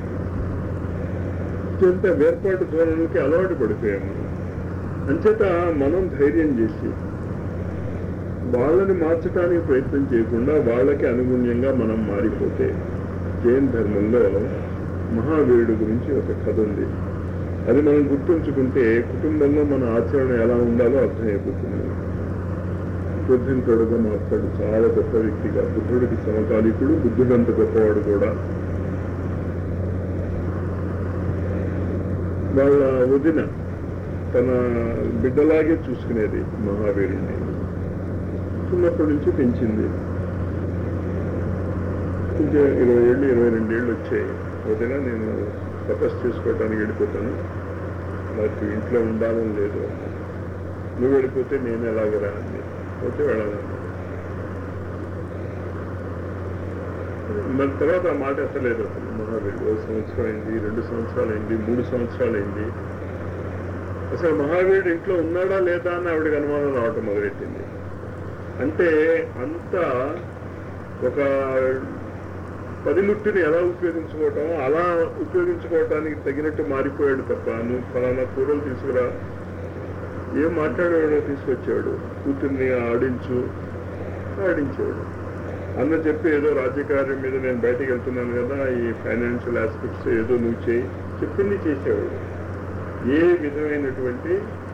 [SPEAKER 1] అత్యంత వేర్పాటు ధోరణికి అలవాటు పడిపోయాము అంచేత మనం ధైర్యం చేసి వాళ్ళని మార్చడానికి ప్రయత్నం చేయకుండా వాళ్ళకి అనుగుణ్యంగా మనం మారిపోతే జైన్ ధర్మంలో మహావీరుడు గురించి ఒక కథ ఉంది అది మనం గుర్తుంచుకుంటే కుటుంబంలో మన ఆచరణ ఎలా ఉండాలో అర్థమైపోతుంది బుద్ధునితోడుగా మాట్లాడు చాలా గొప్ప వ్యక్తిగా బుద్ధుడికి సమకాలికుడు బుద్ధుడంత గొప్పవాడు కూడా వాళ్ళ వదిన తన బిడ్డలాగే చూసుకునేది మహావీరుణ్ణి చిన్నప్పటి నుంచి పెంచింది కొంచెం ఇరవై ఏళ్ళు ఇరవై రెండేళ్ళు వచ్చాయి వదిన నేను తపస్సు చేసుకోవటానికి వెళ్ళిపోతాను నాకు ఇంట్లో ఉండాలని లేదు నువ్వు వెళ్ళిపోతే నేను ఎలాగరా అంది పోతే వెళ్ళాలన్నా మరి తర్వాత ఆ మాట ఎత్తలేదు అసలు మహావీరుడు ఓ సంవత్సరం అయింది రెండు సంవత్సరాలు అయింది మూడు సంవత్సరాలు అయింది అసలు మహావీరుడు ఇంట్లో ఉన్నాడా లేదా అని ఆవిడకి అనుమానం రావటం మొదలెట్టింది అంటే అంత ఒక పనిముట్టుని ఎలా ఉపయోగించుకోవటం అలా ఉపయోగించుకోవటానికి తగినట్టు మారిపోయాడు తప్ప నువ్వు ఫలానా కూరలు తీసుకురా ఏం మాట్లాడేవాడో తీసుకొచ్చేవాడు కూతుర్ని ఆడించు ఆడించేవాడు అన్న చెప్పి ఏదో రాజ్యకార్యం మీద నేను బయటికి వెళ్తున్నాను కదా ఈ ఫైనాన్షియల్ ఆస్పెక్ట్స్ ఏదో నువ్వు చేయి చెప్పింది చేసేవాడు ఏ విధమైనటువంటి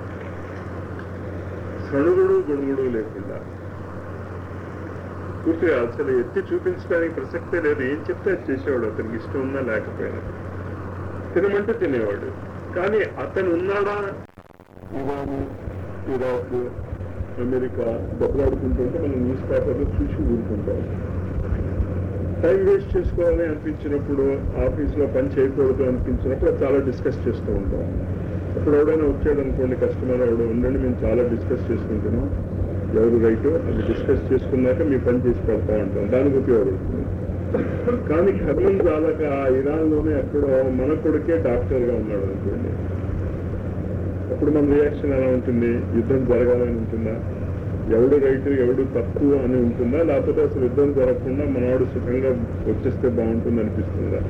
[SPEAKER 1] సణుగుడు గొడుగుడు లేకుండా పూర్తిగా అసలు ఎత్తి చూపించడానికి ప్రసక్తే లేదు ఏం చెప్తే అది చేసేవాడు అతనికి ఇష్టం ఉన్నా లేకపోయినా తినమంటే తినేవాడు కానీ అతను ఉన్నాడా ఇరాన్ ఇరాక్ అమెరికా దెబ్బలాడుకుంటుంటే మనం న్యూస్ పేపర్లో చూసి ఊరుకుంటాం టైం వేస్ట్ చేసుకోవాలని అనిపించినప్పుడు ఆఫీస్లో పని చేయకూడదు అనిపించినప్పుడు అది చాలా డిస్కస్ చేస్తూ ఉంటాం అప్పుడు ఎవడైనా వచ్చాడు అనుకోండి కస్టమర్ ఎవడో ఉండండి మేము చాలా డిస్కస్ చేసుకుంటున్నాం ఎవరు రైట్ అది డిస్కస్ చేసుకున్నాక మీ పని చేసి పెడతా ఉంటాం దానికి ఉపయోగపడుతుంది కానీ కర్మం చాలక ఆ ఇరాన్లోనే ఎక్కడో మన కొడుకే డాక్టర్గా ఉన్నాడు అనుకోండి అప్పుడు మన రియాక్షన్ ఎలా ఉంటుంది యుద్ధం జరగాలని ఉంటుందా ఎవడు రైట్ ఎవడు తప్పు అని ఉంటుందా లేకపోతే అసలు యుద్ధం జరగకుండా మనవాడు సుఖంగా వచ్చేస్తే బాగుంటుంది అనిపిస్తుందా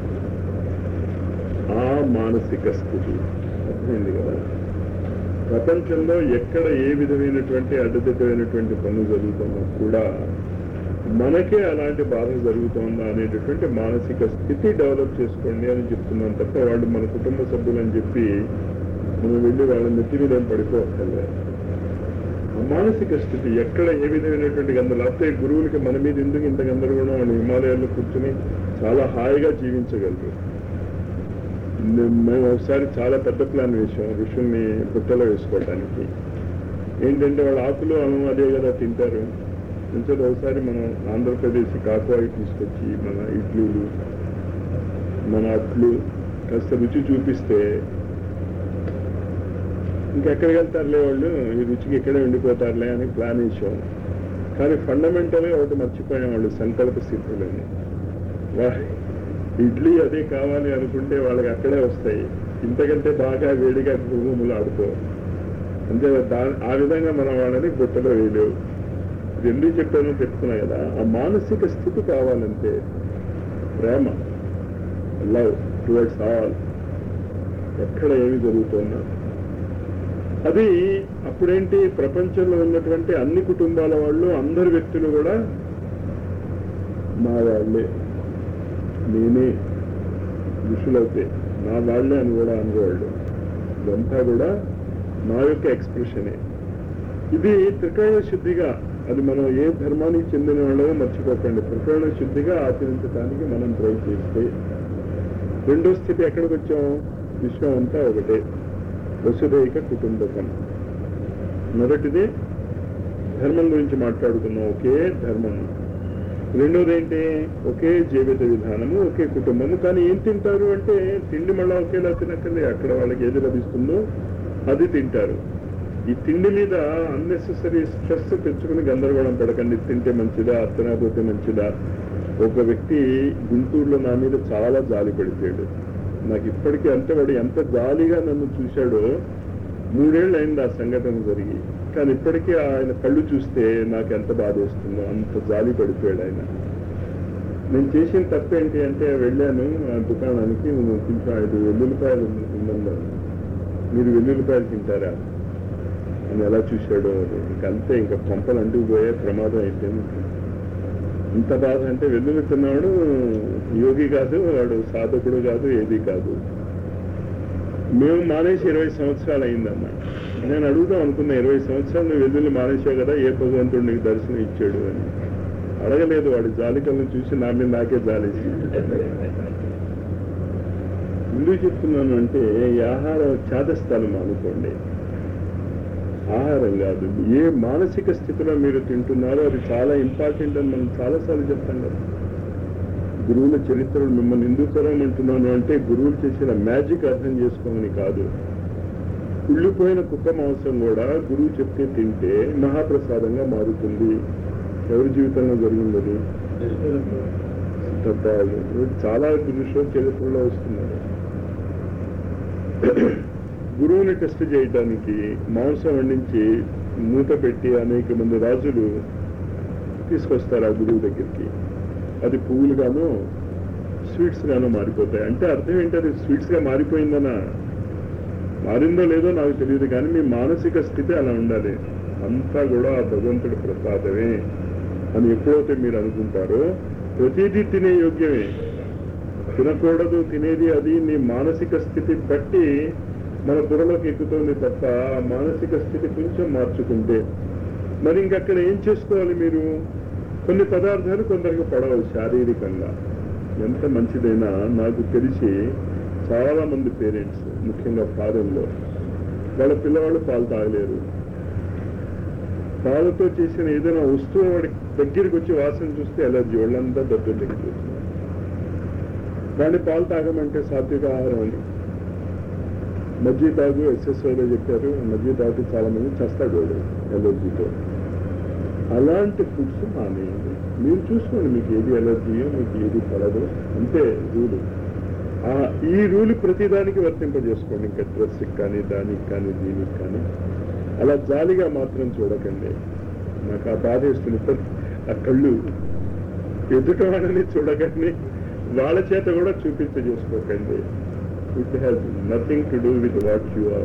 [SPEAKER 1] ఆ మానసిక స్థితి అర్థమైంది కదా ప్రపంచంలో ఎక్కడ ఏ విధమైనటువంటి అడ్డదిద్దమైనటువంటి పనులు జరుగుతున్నా కూడా మనకే అలాంటి బాధ జరుగుతోందా అనేటటువంటి మానసిక స్థితి డెవలప్ చేసుకోండి అని చెప్తున్నాను తప్ప వాళ్ళు మన కుటుంబ సభ్యులని చెప్పి మనం వెళ్ళి వాళ్ళ నెత్తి మీద ఏం పడిపోక్కర్లేదు ఆ మానసిక స్థితి ఎక్కడ ఏ విధమైనటువంటి గందరగోళం లేకపోతే గురువులకి మన మీద ఎందుకు ఇంత గందరగోళం వాళ్ళు హిమాలయాల్లో కూర్చుని చాలా హాయిగా జీవించగలరు మేము ఒకసారి చాలా పెద్ద ప్లాన్ వేసాం ఋషుల్ని బుట్టలో వేసుకోవడానికి ఏంటంటే వాళ్ళ ఆకులు అన్నం అదే కదా తింటారు కొంచెం ఒకసారి మనం ఆంధ్రప్రదేశ్ కాకువాయి తీసుకొచ్చి మన ఇడ్లీలు మన అట్లు కాస్త రుచి చూపిస్తే ఇంకెక్కడికి వెళ్తారులే వాళ్ళు ఈ రుచికి ఇక్కడే ఉండిపోతారులే అని ప్లాన్ వేసాం కానీ ఫండమెంటల్గా ఒకటి మర్చిపోయాం వాళ్ళు సంకల్ప స్థితులని వా- ఇడ్లీ అదే కావాలి అనుకుంటే వాళ్ళకి అక్కడే వస్తాయి ఇంతకంటే బాగా వేడిగా భూములు ఆడుకో అంతే దా ఆ విధంగా మనం వాళ్ళని బుట్టలో వేయలేవు ఇది ఎందుకు చెప్పానో చెప్తున్నా కదా ఆ మానసిక స్థితి కావాలంటే ప్రేమ లవ్ టువర్డ్స్ ఆల్ ఎక్కడ ఏమి జరుగుతున్నా అది అప్పుడేంటి ప్రపంచంలో ఉన్నటువంటి అన్ని కుటుంబాల వాళ్ళు అందరు వ్యక్తులు కూడా మా వాళ్ళే నేనే ఋషులైతే నా వాళ్ళే అని కూడా అనుకోవాళ్ళు ఇదంతా కూడా నా యొక్క ఎక్స్ప్రెషనే ఇది త్రికరణ శుద్ధిగా అది మనం ఏ ధర్మానికి చెందిన వాళ్ళమో మర్చిపోకండి త్రికరణ శుద్ధిగా ఆచరించడానికి మనం ట్రై చేస్తే రెండో స్థితి ఎక్కడికి వచ్చాం విశ్వం అంతా ఒకటే వసుదైక కుటుంబకం మొదటిది ధర్మం గురించి మాట్లాడుకున్నాం ఒకే ధర్మం రెండోది ఏంటి ఒకే జీవిత విధానము ఒకే కుటుంబము కానీ ఏం తింటారు అంటే తిండి మళ్ళా ఒకేలా తినక్కర్లే అక్కడ వాళ్ళకి ఏది లభిస్తుందో అది తింటారు ఈ తిండి మీద అన్నెసెసరీ స్ట్రెస్ తెచ్చుకుని గందరగోళం పడకండి ఇది తింటే మంచిదా అత్తనాపోతే మంచిదా ఒక వ్యక్తి గుంటూరులో నా మీద చాలా జాలి పడిపోయాడు నాకు ఇప్పటికీ అంటే వాడు ఎంత జాలిగా నన్ను చూశాడో మూడేళ్ళు అయింది ఆ సంఘటన జరిగి కానీ ఇప్పటికీ ఆయన కళ్ళు చూస్తే నాకు ఎంత బాధ వేస్తుందో అంత జాలి పడిపోయాడు ఆయన నేను చేసిన తప్పేంటి అంటే వెళ్ళాను ఆ దుకాణానికి నేను కొంచెం ఐదు వెల్లుల్లిపాయలు ఉందన్నాను మీరు వెల్లుల్లిపాయలు తింటారా అని ఎలా చూశాడో అది ఇంకంతే ఇంకా కొంపలు అంటుకు పోయే ప్రమాదం అయిపోయింది ఇంత బాధ అంటే వెల్లుల్లి తిన్నవాడు యోగి కాదు వాడు సాధకుడు కాదు ఏది కాదు మేము మానేసి ఇరవై సంవత్సరాలు అయిందన్న నేను అడుగుదాం అనుకున్నా ఇరవై సంవత్సరాలు నువ్వు వెల్లుల్లి మానేసావు కదా ఏ భగవంతుడు నీకు దర్శనం ఇచ్చాడు అని అడగలేదు వాడి జాలికలను చూసి నా మీద నాకే జాలేసి ఎందుకు చెప్తున్నాను అంటే ఈ ఆహారం చేదస్తాను మానుకోండి ఆహారం కాదు ఏ మానసిక స్థితిలో మీరు తింటున్నారో అది చాలా ఇంపార్టెంట్ అని మనం చాలాసార్లు చెప్తాం కదా గురువుల చరిత్రలు మిమ్మల్ని ఎందుకు చదవమంటున్నాను అంటే గురువులు చేసిన మ్యాజిక్ అర్థం చేసుకోమని కాదు కుళ్ళిపోయిన కుక్క మాంసం కూడా గురువు చెప్తే తింటే మహాప్రసాదంగా మారుతుంది ఎవరి జీవితంలో జరిగింది అది డబ్బాలు చాలా దృశ్యం చరిత్రలో వస్తున్నారు గురువుని టెస్ట్ చేయడానికి మాంసం వండించి మూత పెట్టి అనేక మంది రాజులు తీసుకొస్తారు ఆ గురువు దగ్గరికి అది పువ్వులు గాను స్వీట్స్ గాను మారిపోతాయి అంటే అర్థం ఏంటి అది స్వీట్స్ గా మారిపోయిందనా మారిందో లేదో నాకు తెలియదు కానీ మీ మానసిక స్థితి అలా ఉండాలి అంతా కూడా ఆ భగవంతుడి ప్రసాదమే అని ఎప్పుడైతే మీరు అనుకుంటారో ప్రతిదీ తినే యోగ్యమే తినకూడదు తినేది అది నీ మానసిక స్థితి బట్టి మన బుర్రలోకి ఎక్కుతుంది తప్ప ఆ మానసిక స్థితి కొంచెం మార్చుకుంటే మరి ఇంకక్కడ ఏం చేసుకోవాలి మీరు కొన్ని పదార్థాలు కొందరికి పడవు శారీరకంగా ఎంత మంచిదైనా నాకు తెలిసి చాలా మంది పేరెంట్స్ ముఖ్యంగా ఫారెన్లో వాళ్ళ పిల్లవాళ్ళు పాలు తాగలేరు పాలతో చేసిన ఏదైనా వస్తువు వాడి దగ్గరికి వచ్చి వాసన చూస్తే ఎలర్జీ వాళ్ళంతా దెబ్బలు తగ్గిపోతున్నారు దాన్ని పాలు తాగమంటే సాత్విక ఆహారం అని మజ్జి తాగు ఎస్ఎస్ఐలో చెప్పారు మజ్జి తాగు చాలా మంది చేస్తాడు వాడు ఎలర్జీతో అలాంటి ఫుడ్స్ మానేయండి మీరు చూసుకోండి మీకు ఏది ఎలర్జీయో మీకు ఏది పడదో అంతే రూలు ఆ ఈ రూల్ ప్రతిదానికి వర్తింపజేసుకోండి ఇంకా డ్రెస్కి కానీ దానికి కానీ దీనికి కానీ అలా జాలిగా మాత్రం చూడకండి నాకు ఆ బాధ వేస్తుంది ప్రతి- ఆ కళ్ళు ఎదుట వాళ్ళని చూడకండి వాళ్ళ చేత కూడా చూపించ చేసుకోకండి it has nothing to do with what you are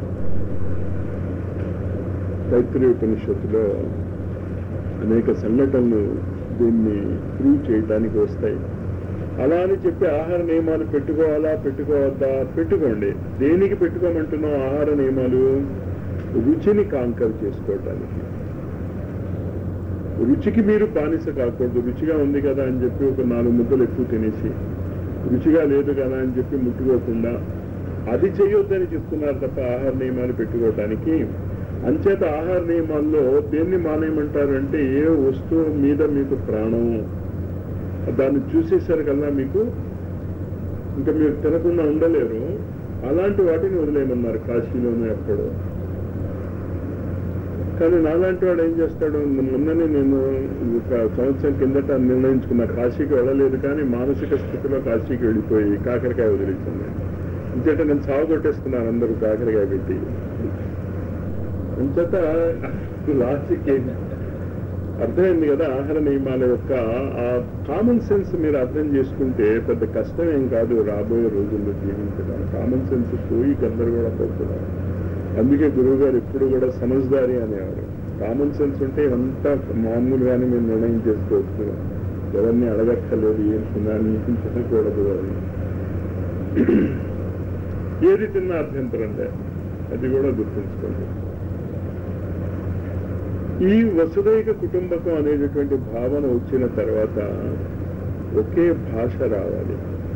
[SPEAKER 1] Taittiri ఉపనిషత్తులో అనేక సంఘటనలు దీన్ని ప్రూవ్ చేయడానికి వస్తాయి అలా అని చెప్పి ఆహార నియమాలు పెట్టుకోవాలా పెట్టుకోవద్దా పెట్టుకోండి దేనికి పెట్టుకోమంటున్నాం ఆహార నియమాలు రుచిని కాంకర్ చేసుకోవటానికి రుచికి మీరు బానిస కాకూడదు రుచిగా ఉంది కదా అని చెప్పి ఒక నాలుగు ముద్దలు ఎక్కువ తినేసి రుచిగా లేదు కదా అని చెప్పి ముట్టుకోకుండా అది చేయొద్దని చెప్తున్నారు తప్ప ఆహార నియమాలు పెట్టుకోవటానికి అంచేత ఆహార నియమాల్లో దేన్ని మానేయమంటారు అంటే ఏ వస్తువు మీద మీకు ప్రాణం దాన్ని చూసేసరికల్లా మీకు ఇంకా మీరు తినకుండా ఉండలేరు అలాంటి వాటిని వదిలేయమన్నారు కాశీలోనూ ఎక్కడో కానీ నాలాంటి వాడు ఏం చేస్తాడు మొన్ననే నేను ఒక సంవత్సరం కిందట నిర్ణయించుకున్న కాశీకి వెళ్ళలేదు కానీ మానసిక స్థితిలో కాశీకి వెళ్ళిపోయి కాకరకాయ వదిలించాను ఇంచేత నేను సాగు కొట్టేస్తున్నాను అందరూ కాకరకాయ పెట్టి అంచేత లాస్ట్కి అర్థమైంది కదా ఆహార నియమాల యొక్క ఆ కామన్ సెన్స్ మీరు అర్థం చేసుకుంటే పెద్ద కష్టం ఏం కాదు రాబోయే రోజుల్లో జీవించడం కామన్ సెన్స్ పోయి గందరగోళ పడుతున్నారు అందుకే గురువు గారు ఎప్పుడు కూడా సమజ్దారి అనేవారు కామన్ సెన్స్ ఉంటే అంతా మామూలుగానే మీరు నిర్ణయం చేసుకోవచ్చు ఎవరిని అడగక్కర్లేదు ఏం తినాలి ఏం తినకూడదు అని ఏది తిన్నా అభ్యంతరం లే అది కూడా గుర్తుంచుకోండి ఈ వసుదైక కుటుంబకం అనేటటువంటి భావన వచ్చిన తర్వాత ఒకే భాష రావాలి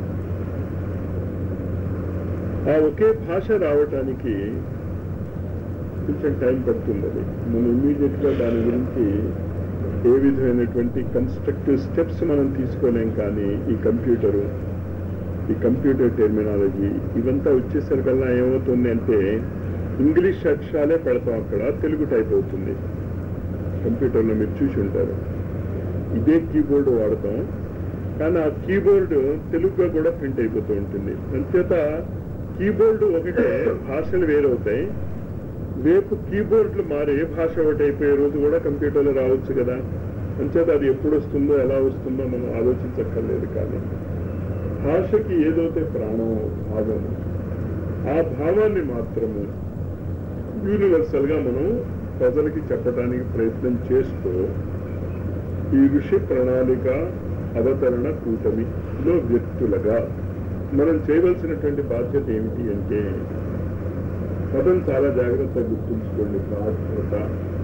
[SPEAKER 1] ఆ ఒకే భాష రావటానికి కొంచెం టైం పడుతుంది అది మనం ఇమీడియట్ గా దాని గురించి ఏ విధమైనటువంటి కన్స్ట్రక్టివ్ స్టెప్స్ మనం తీసుకోలేం కానీ ఈ కంప్యూటరు ఈ కంప్యూటర్ టెర్మినాలజీ ఇవంతా వచ్చేసరికల్లా ఏమవుతుంది అంటే ఇంగ్లీష్ అక్షరాలే పెడతాం అక్కడ తెలుగు టైప్ అవుతుంది కంప్యూటర్లో మీరు చూసి ఉంటారు ఇదే కీబోర్డ్ వాడతాం కానీ ఆ కీబోర్డు తెలుగుగా కూడా ప్రింట్ అయిపోతూ ఉంటుంది అంచేత కీబోర్డు ఒకటే భాషలు వేరవుతాయి రేపు కీబోర్డులు మారి ఏ భాష ఒకటి అయిపోయే రోజు కూడా కంప్యూటర్లో రావచ్చు కదా అంచేత అది ఎప్పుడు వస్తుందో ఎలా వస్తుందో మనం ఆలోచించక్కర్లేదు కానీ భాషకి ఏదైతే ప్రాణం భావము ఆ భావాన్ని మాత్రము యూనివర్సల్ గా మనం ప్రజలకి చెప్పడానికి ప్రయత్నం చేస్తూ ఈ ఋషి ప్రణాళిక అవతరణ కూటమిలో వ్యక్తులుగా మనం చేయవలసినటువంటి బాధ్యత ఏమిటి అంటే పదం చాలా జాగ్రత్తగా గుర్తుంచుకోండి బాధ్యత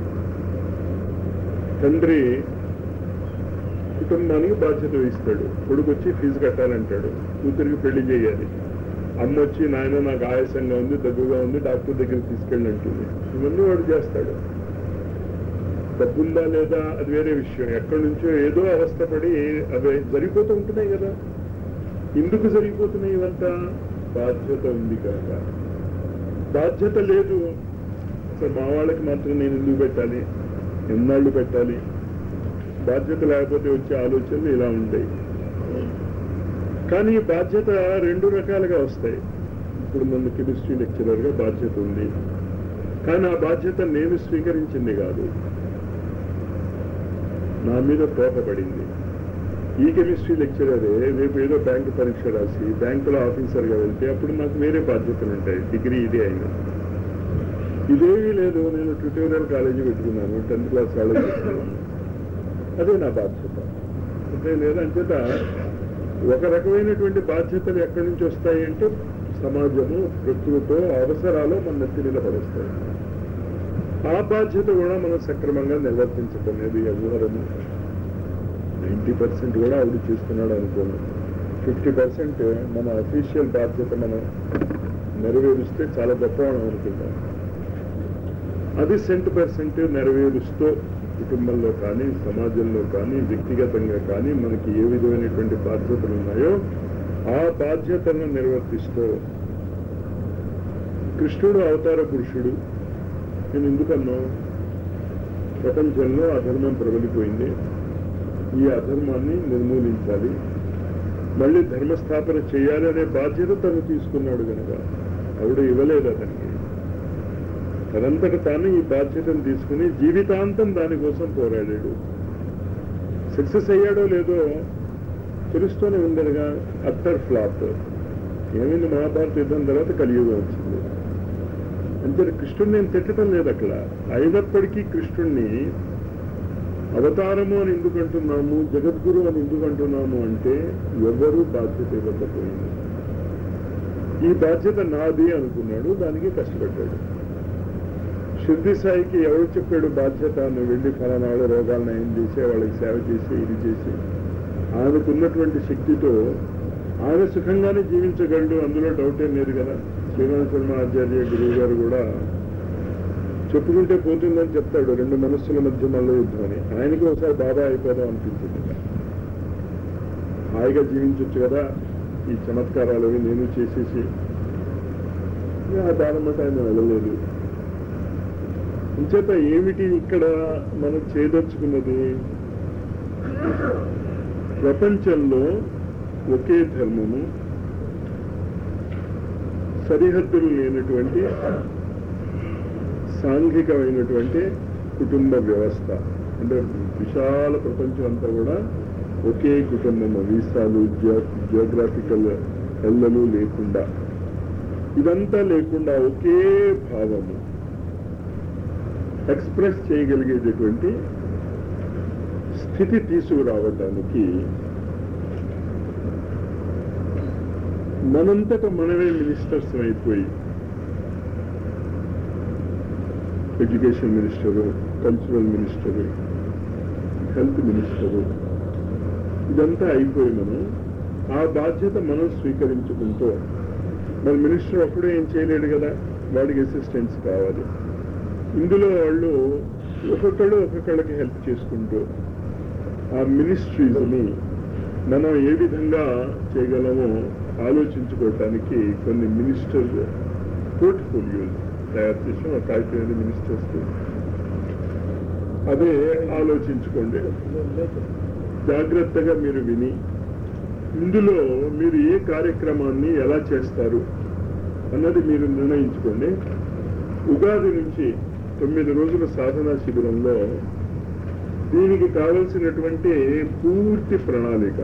[SPEAKER 1] తండ్రి కుటుంబానికి బాధ్యత వహిస్తాడు కొడుకు వచ్చి ఫీజు కట్టాలంటాడు కూతురికి పెళ్లి చేయాలి అమ్మ వచ్చి నాయన నాకు ఆయాసంగా ఉంది దగ్గరగా ఉంది డాక్టర్ దగ్గరికి తీసుకెళ్ళి అంటుంది ఇవన్నీ వాడు చేస్తాడు డబ్బుందా లేదా అది వేరే విషయం ఎక్కడి నుంచో ఏదో అవస్థపడి అవి జరిగిపోతూ ఉంటున్నాయి కదా ఎందుకు జరిగిపోతున్నాయి ఇవంతా బాధ్యత ఉంది కనుక బాధ్యత లేదు అసలు మా వాళ్ళకి మాత్రం నేను ఎందుకు పెట్టాలి ఎన్నాళ్ళు పెట్టాలి బాధ్యత లేకపోతే వచ్చే ఆలోచనలు ఇలా ఉంటాయి కానీ ఈ బాధ్యత రెండు రకాలుగా వస్తాయి ఇప్పుడు నన్ను కెమిస్ట్రీ లెక్చరర్గా బాధ్యత ఉంది కానీ ఆ బాధ్యత నేను స్వీకరించింది కాదు నా మీద తోకపడింది ఈ కెమిస్ట్రీ లెక్చరరే రేపు ఏదో బ్యాంకు పరీక్ష రాసి బ్యాంకులో ఆఫీసర్గా వెళ్తే అప్పుడు నాకు వేరే బాధ్యతలు ఉంటాయి డిగ్రీ ఇదే అయినా ఇదేమీ లేదు నేను ట్యూటోరియల్ కాలేజీ పెట్టుకున్నాను టెన్త్ క్లాస్ కాలేజీ పెట్టుకున్నాను అదే నా బాధ్యత అంటే లేదు అంచేత ఒక రకమైనటువంటి బాధ్యతలు ఎక్కడి నుంచి వస్తాయి అంటే సమాజము ప్రకృతితో అవసరాలు మన నెత్తి మీద పడేస్తాయి ఆ బాధ్యత కూడా మనం సక్రమంగా నిర్వర్తించటం అనేది ఎవరము నైంటీ పర్సెంట్ కూడా ఆవిడ చేస్తున్నాడు అనుకోను ఫిఫ్టీ పర్సెంట్ మన అఫీషియల్ బాధ్యత మనం నెరవేరుస్తే చాలా గొప్పవాళ్ళం అనుకుంటాం అది సెంట్ పర్సెంట్ నెరవేరుస్తూ కుటుంబంలో కానీ సమాజంలో కానీ వ్యక్తిగతంగా కానీ మనకి ఏ విధమైనటువంటి బాధ్యతలు ఉన్నాయో ఆ బాధ్యతలను నిర్వర్తిస్తూ కృష్ణుడు అవతార పురుషుడు నేను ఎందుకన్నా ప్రపంచంలో అధర్మం ప్రబలిపోయింది ఈ అధర్మాన్ని నిర్మూలించాలి మళ్ళీ ధర్మస్థాపన చేయాలి అనే బాధ్యత తను తీసుకున్నాడు కనుక ఆవిడ ఇవ్వలేదు అతనికి తనంతట తాను ఈ బాధ్యతను తీసుకుని జీవితాంతం దానికోసం పోరాడాడు సక్సెస్ అయ్యాడో లేదో తెలుస్తూనే ఉండదుగా అట్టర్ ఫ్లాప్ ఏమైంది మహాభారత యుద్ధం తర్వాత కలియుగం వచ్చింది అంటే కృష్ణుడిని నేను తిట్టడం లేదు అక్కడ అయినప్పటికీ కృష్ణుణ్ణి అవతారము అని ఎందుకు అంటున్నాము జగద్గురు అని ఎందుకు అంటున్నాము అంటే ఎవరు బాధ్యత ఇవ్వకపోయింది ఈ బాధ్యత నాది అనుకున్నాడు దానికి కష్టపడ్డాడు శుద్ధి సాయికి ఎవరు చెప్పాడు బాధ్యత నువ్వు వెళ్ళి ఫలానాడు రోగాలు నయం చేసి వాళ్ళకి సేవ చేసి ఇది చేసి ఆయనకున్నటువంటి శక్తితో ఆయన సుఖంగానే జీవించగలడు అందులో డౌట్ ఏం లేదు కదా శ్రీరామ శర్మ ఆచార్య గురువు గారు కూడా చెప్పుకుంటే పోతుందని చెప్తాడు రెండు మనస్సుల మధ్య మళ్ళీ యుద్ధం అని ఆయనకి ఒకసారి బాధ అయిపోదాం అనిపించింది హాయిగా జీవించవచ్చు కదా ఈ చమత్కారాలు అవి నేను చేసేసి ఆ దానమాట ఆయన వెళ్ళలేదు ఇంచేత ఏమిటి ఇక్కడ మనం చేయదలుచుకున్నది ప్రపంచంలో ఒకే ధర్మము సరిహద్దులు లేనటువంటి సాంఘికమైనటువంటి కుటుంబ వ్యవస్థ అంటే విశాల ప్రపంచం అంతా కూడా ఒకే కుటుంబము వీసాలు జియోగ్రాఫికల్ ఎల్లలు లేకుండా ఇదంతా లేకుండా ఒకే భావము ఎక్స్ప్రెస్ చేయగలిగేటటువంటి స్థితి తీసుకురావడానికి మనంతట మనమే మినిస్టర్స్ అయిపోయి education minister cultural minister health minister ఇదంతా అయిపోయి మనం ఆ బాధ్యత మనం స్వీకరించుకుంటూ మన మినిస్టర్ ఒక్కడే ఏం చేయలేడు కదా వాడికి అసిస్టెంట్స్ కావాలి ఇందులో వాళ్ళు ఒక్కొక్కళ్ళు ఒక్కొక్కళ్ళకి హెల్ప్ చేసుకుంటూ ఆ మినిస్ట్రీస్ని మనం ఏ విధంగా చేయగలమో ఆలోచించుకోవటానికి కొన్ని మినిస్టర్ పోర్ట్ఫోలియోస్ తయారు చేసాం ఆ కాగితం మినిస్టర్స్ అదే ఆలోచించుకోండి జాగ్రత్తగా మీరు విని ఇందులో మీరు ఏ కార్యక్రమాన్ని ఎలా చేస్తారు అన్నది మీరు నిర్ణయించుకోండి ఉగాది నుంచి తొమ్మిది రోజుల సాధనా శిబిరంలో దీనికి కావలసినటువంటి పూర్తి ప్రణాళిక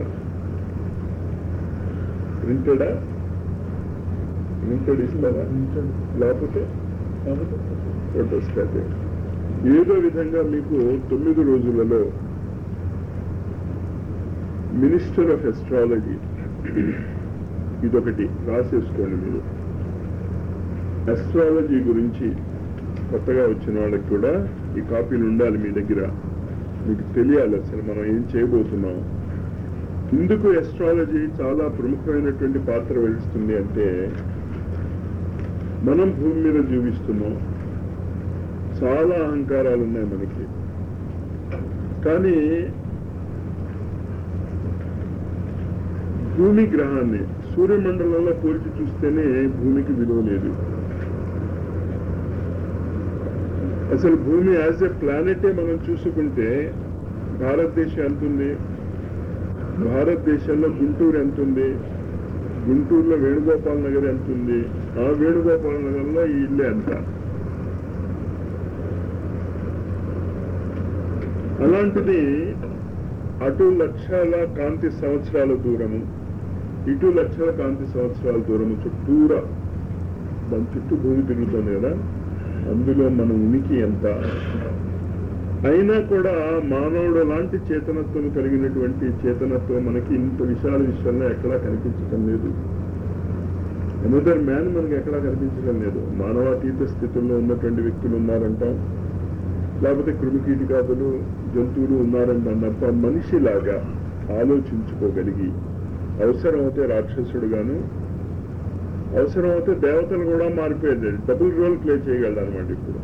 [SPEAKER 1] ప్రింటెడా ప్రింటెడ్ ఇస్తారా లేకపోతే ఫోటోస్టాటిక్ ఏదో విధంగా మీకు తొమ్మిది రోజులలో మినిస్టర్ ఆఫ్ ఎస్ట్రాలజీ ఇదొకటి రాసేసుకోండి మీరు ఎస్ట్రాలజీ గురించి కొత్తగా వచ్చిన వాళ్ళకి కూడా ఈ కాపీలు ఉండాలి మీ దగ్గర మీకు తెలియాలి అసలు మనం ఏం చేయబోతున్నాం ఇందుకు ఎస్ట్రాలజీ చాలా ప్రముఖమైనటువంటి పాత్ర వహిస్తుంది అంటే మనం భూమి మీద జీవిస్తున్నాం చాలా అహంకారాలు ఉన్నాయి మనకి కానీ భూమి గ్రహాన్ని సూర్యమండలంలో పోల్చి చూస్తేనే భూమికి విలువ లేదు అసలు భూమి యాజ్ ఎ ప్లానెటే మనం చూసుకుంటే భారతదేశం ఎంత ఉంది భారతదేశంలో గుంటూరు ఎంత ఉంది గుంటూరులో వేణుగోపాల్ నగర్ ఎంత ఉంది ఆ వేణుగోపాల్ నగర్లో ఈ ఇల్లు ఎంత అలాంటిది అటు లక్షల కాంతి సంవత్సరాల దూరము ఇటు లక్షల కాంతి సంవత్సరాల దూరము చుట్టూరా దాని చుట్టూ భూమి తిరుగుతుంది కదా అందులో మన ఉనికి ఎంత అయినా కూడా మానవుడు లాంటి చేతనత్వం కలిగినటువంటి చేతనత్వం మనకి ఇంత విశాల విషయంలో ఎక్కడా కనిపించటం లేదు ఎనదర్ మ్యాన్ మనకి ఎక్కడా కనిపించడం లేదు మానవాతీత స్థితుల్లో ఉన్నటువంటి వ్యక్తులు ఉన్నారంటాం లేకపోతే కృమికీటకాదులు జంతువులు ఉన్నారంటాం తప్ప మనిషిలాగా ఆలోచించుకోగలిగి అవసరమైతే రాక్షసుడుగాను అవసరమైతే దేవతలు కూడా మారిపోయేది డబుల్ రోల్ ప్లే చేయగలడు అనమాట ఇప్పుడు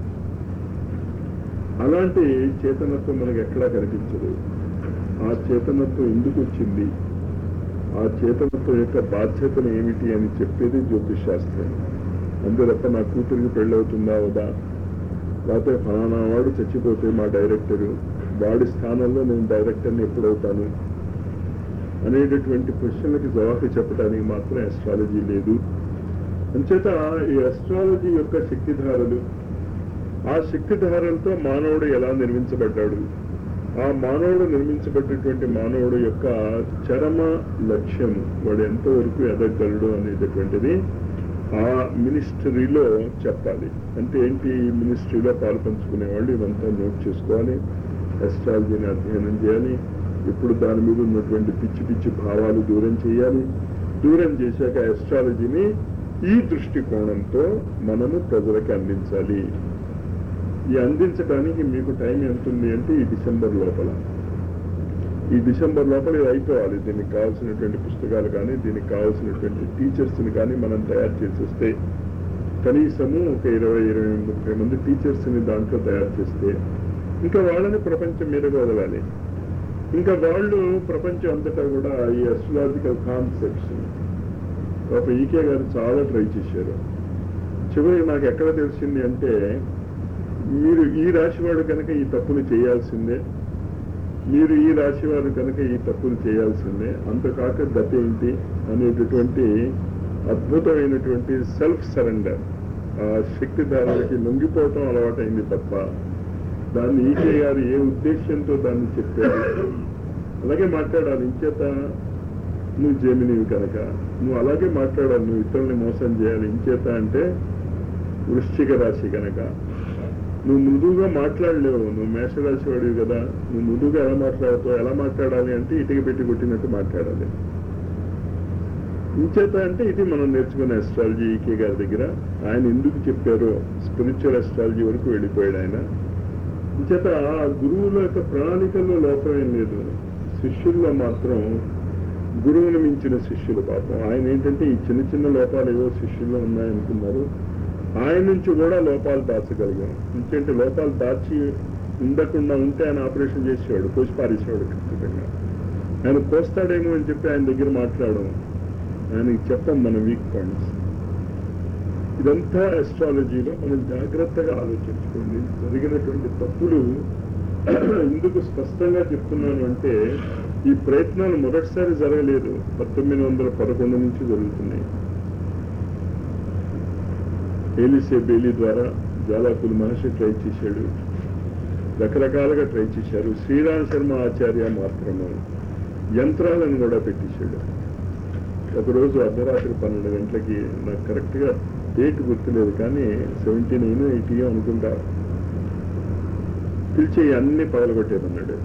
[SPEAKER 1] అలాంటి చేతనత్వం మనకు ఎక్కడా కనిపించదు ఆ చేతనత్వం ఎందుకు వచ్చింది ఆ చేతనత్వం యొక్క బాధ్యతలు ఏమిటి అని చెప్పేది జ్యోతిష్ శాస్త్రం అంతే తప్ప నా కూతురికి పెళ్ళవుతుందా వదా లేకపోతే ఫలానా వాడు చచ్చిపోతే మా డైరెక్టరు వాడి స్థానంలో నేను డైరెక్టర్ని ఎప్పుడవుతాను అనేటటువంటి క్వశ్చన్లకి జవాబు చెప్పడానికి మాత్రం అస్ట్రాలజీ లేదు అంచేత ఈ అస్ట్రాలజీ యొక్క శక్తిధారలు ఆ శక్తిధారలతో మానవుడు ఎలా నిర్మించబడ్డాడు ఆ మానవుడు నిర్మించబడ్డటువంటి మానవుడు యొక్క చరమ లక్ష్యం వాడు ఎంతవరకు ఎదగలడు అనేటటువంటిది ఆ మినిస్ట్రీలో చెప్పాలి అంటే ఏంటి ఈ మినిస్ట్రీలో పాలు పంచుకునే వాళ్ళు ఇవంతా నోట్ చేసుకోవాలి అస్ట్రాలజీని అధ్యయనం చేయాలి ఇప్పుడు దాని మీద ఉన్నటువంటి పిచ్చి పిచ్చి భావాలు దూరం చేయాలి దూరం చేశాక అస్ట్రాలజీని ఈ దృష్టికోణంతో మనము ప్రజలకి అందించాలి ఈ అందించడానికి మీకు టైం ఎంత ఉంది అంటే ఈ డిసెంబర్ లోపల ఈ డిసెంబర్ లోపల ఇది అయిపోవాలి దీనికి కావాల్సినటువంటి పుస్తకాలు కానీ దీనికి కావాల్సినటువంటి టీచర్స్ని కానీ మనం తయారు చేసేస్తే కనీసము ఒక ఇరవై ఇరవై ముప్పై మంది టీచర్స్ని దాంట్లో తయారు చేస్తే ఇంకా వాళ్ళని ప్రపంచం మీద వదలాలి ఇంకా వాళ్ళు ప్రపంచం అంతటా కూడా ఈ అస్ట్రాలజికల్ కాన్సెప్ట్స్ పాప ఈకే గారు చాలా ట్రై చేశారు చివరికి నాకు ఎక్కడ తెలిసింది అంటే మీరు ఈ రాశివాడు కనుక ఈ తప్పులు చేయాల్సిందే మీరు ఈ రాశివారు కనుక ఈ తప్పులు చేయాల్సిందే అంతకాక గత ఏంటి అనేటటువంటి అద్భుతమైనటువంటి సెల్ఫ్ సరెండర్ ఆ శక్తిధారాలకి లొంగిపోవటం అలవాటైంది తప్ప దాన్ని ఈకే గారు ఏ ఉద్దేశంతో దాన్ని చెప్పారు అలాగే మాట్లాడాలి ఇంచేత నువ్వు జమినివి కనుక నువ్వు అలాగే మాట్లాడాలి నువ్వు ఇతరుల్ని మోసం చేయాలి ఇంచేత అంటే వృశ్చిక రాశి కనుక నువ్వు మృదువుగా మాట్లాడలేవు నువ్వు మేషరాశి వాడివి కదా నువ్వు మృదువుగా ఎలా మాట్లాడుతావు ఎలా మాట్లాడాలి అంటే ఇటుక పెట్టి కొట్టినట్టు మాట్లాడాలి ఇంచేత అంటే ఇది మనం నేర్చుకునే అస్ట్రాలజీ ఈకే గారి దగ్గర ఆయన ఎందుకు చెప్పారో స్పిరిచువల్ అస్ట్రాలజీ వరకు వెళ్ళిపోయాడు ఆయన ఇంచేత ఆ గురువుల యొక్క ప్రణాళికల్లో లోపమేం లేదు శిష్యుల్లో మాత్రం గురువుని మించిన శిష్యులు పాపం ఆయన ఏంటంటే ఈ చిన్న చిన్న లోపాలు ఏవో శిష్యుల్లో ఉన్నాయనుకున్నారు ఆయన నుంచి కూడా లోపాలు దాచగలిగాం ఎందుకంటే లోపాలు దాచి ఉండకుండా ఉంటే ఆయన ఆపరేషన్ చేసేవాడు కోసి పారేసేవాడు ఖచ్చితంగా ఆయన కోస్తాడేమో అని చెప్పి ఆయన దగ్గర మాట్లాడడం ఆయనకి చెప్పం మన వీక్ పాయింట్స్ ఇదంతా అస్ట్రాలజీలో మనం జాగ్రత్తగా ఆలోచించుకోండి జరిగినటువంటి తప్పులు ఎందుకు స్పష్టంగా చెప్తున్నాను అంటే ఈ ప్రయత్నాలు మొదటిసారి జరగలేదు పంతొమ్మిది వందల పదకొండు నుంచి జరుగుతున్నాయి ఏలిసే బేలి ద్వారా జాలాకులు మహర్షి ట్రై చేశాడు రకరకాలుగా ట్రై చేశారు శ్రీరామ్ శర్మ ఆచార్య మాత్రము యంత్రాలను కూడా పెట్టించాడు ఒకరోజు అర్ధరాత్రి పన్నెండు గంటలకి నాకు కరెక్ట్గా డేట్ గుర్తులేదు కానీ సెవెంటీ నైన్ ఎయిటీ అనుకుంటా పిలిచి అన్ని పగలగొట్టేదన్నాడు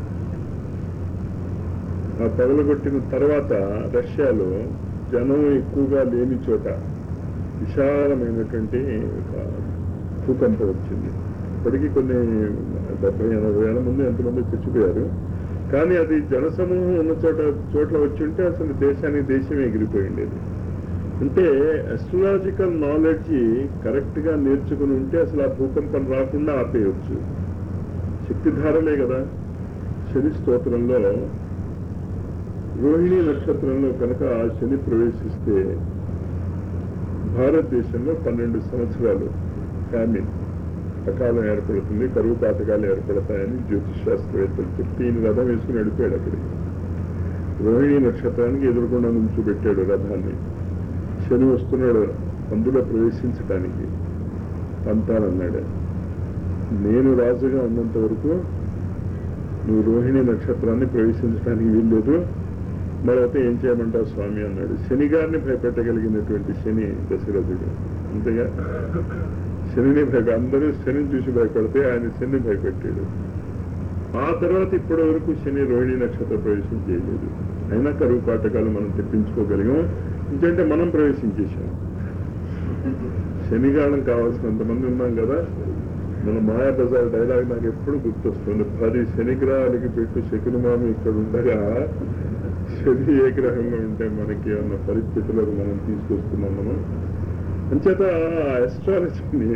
[SPEAKER 1] ఆ పగలగొట్టిన తర్వాత రష్యాలో జనం ఎక్కువగా లేని చోట విశాలమైనటువంటి ఒక భూకంపం వచ్చింది ఇప్పటికీ కొన్ని డెబ్బై ఎనభై వేల మంది ఎంతమంది చచ్చిపోయారు కానీ అది జనసమూహం ఉన్న చోట చోట్ల వచ్చి ఉంటే అసలు దేశానికి దేశం ఎగిరిపోయి ఉండేది అంటే అస్ట్రలాజికల్ నాలెడ్జ్ కరెక్ట్ గా నేర్చుకుని ఉంటే అసలు ఆ భూకంపం రాకుండా ఆపేయచ్చు శక్తిధారలే కదా శని స్తోత్రంలో రోహిణి నక్షత్రంలో కనుక ఆ శని ప్రవేశిస్తే భారతదేశంలో పన్నెండు సంవత్సరాలు ఫ్యామిన్ అకాలం ఏర్పడుతుంది కరువు పాతకాలు ఏర్పడతాయని జ్యోతిష్ శాస్త్రవేత్తలు చెప్పి ఈయన రథం వేసుకుని వెళ్ళిపోయాడు అక్కడికి రోహిణి నక్షత్రానికి ఎదురుకుండా నుంచి పెట్టాడు రథాన్ని శని వస్తున్నాడు అందులో ప్రవేశించటానికి పంతానన్నాడు నేను రాజుగా ఉన్నంత వరకు నువ్వు రోహిణి నక్షత్రాన్ని ప్రవేశించడానికి వీల్లేదు మరైతే ఏం చేయమంటావు స్వామి అన్నాడు శని గారిని భయపెట్టగలిగినటువంటి శని దశరథుడు అంతేగా శనిని భయప అందరూ శనిని చూసి భయపడితే ఆయన శని భయపెట్టాడు ఆ తర్వాత ఇప్పటి వరకు శని రోహిణి నక్షత్ర ప్రవేశం చేయలేదు అయినా కరువు కాటకాలు మనం తెప్పించుకోగలిగాం ఎందుకంటే మనం ప్రవేశించేసాం శనిగాళం కావాల్సినంత మంది ఉన్నాం కదా మన మాయా బజార్ డైలాగ్ నాకు ఎప్పుడు గుర్తొస్తుంది పది శనిగ్రహాలకి పెట్టు శకునమామి ఇక్కడ ఉండగా శని ఏ గ్రహంలో ఉంటే మనకి అన్న పరిస్థితులకు మనం తీసుకొస్తున్నాం మనం అంచేత అస్ట్రాలజీని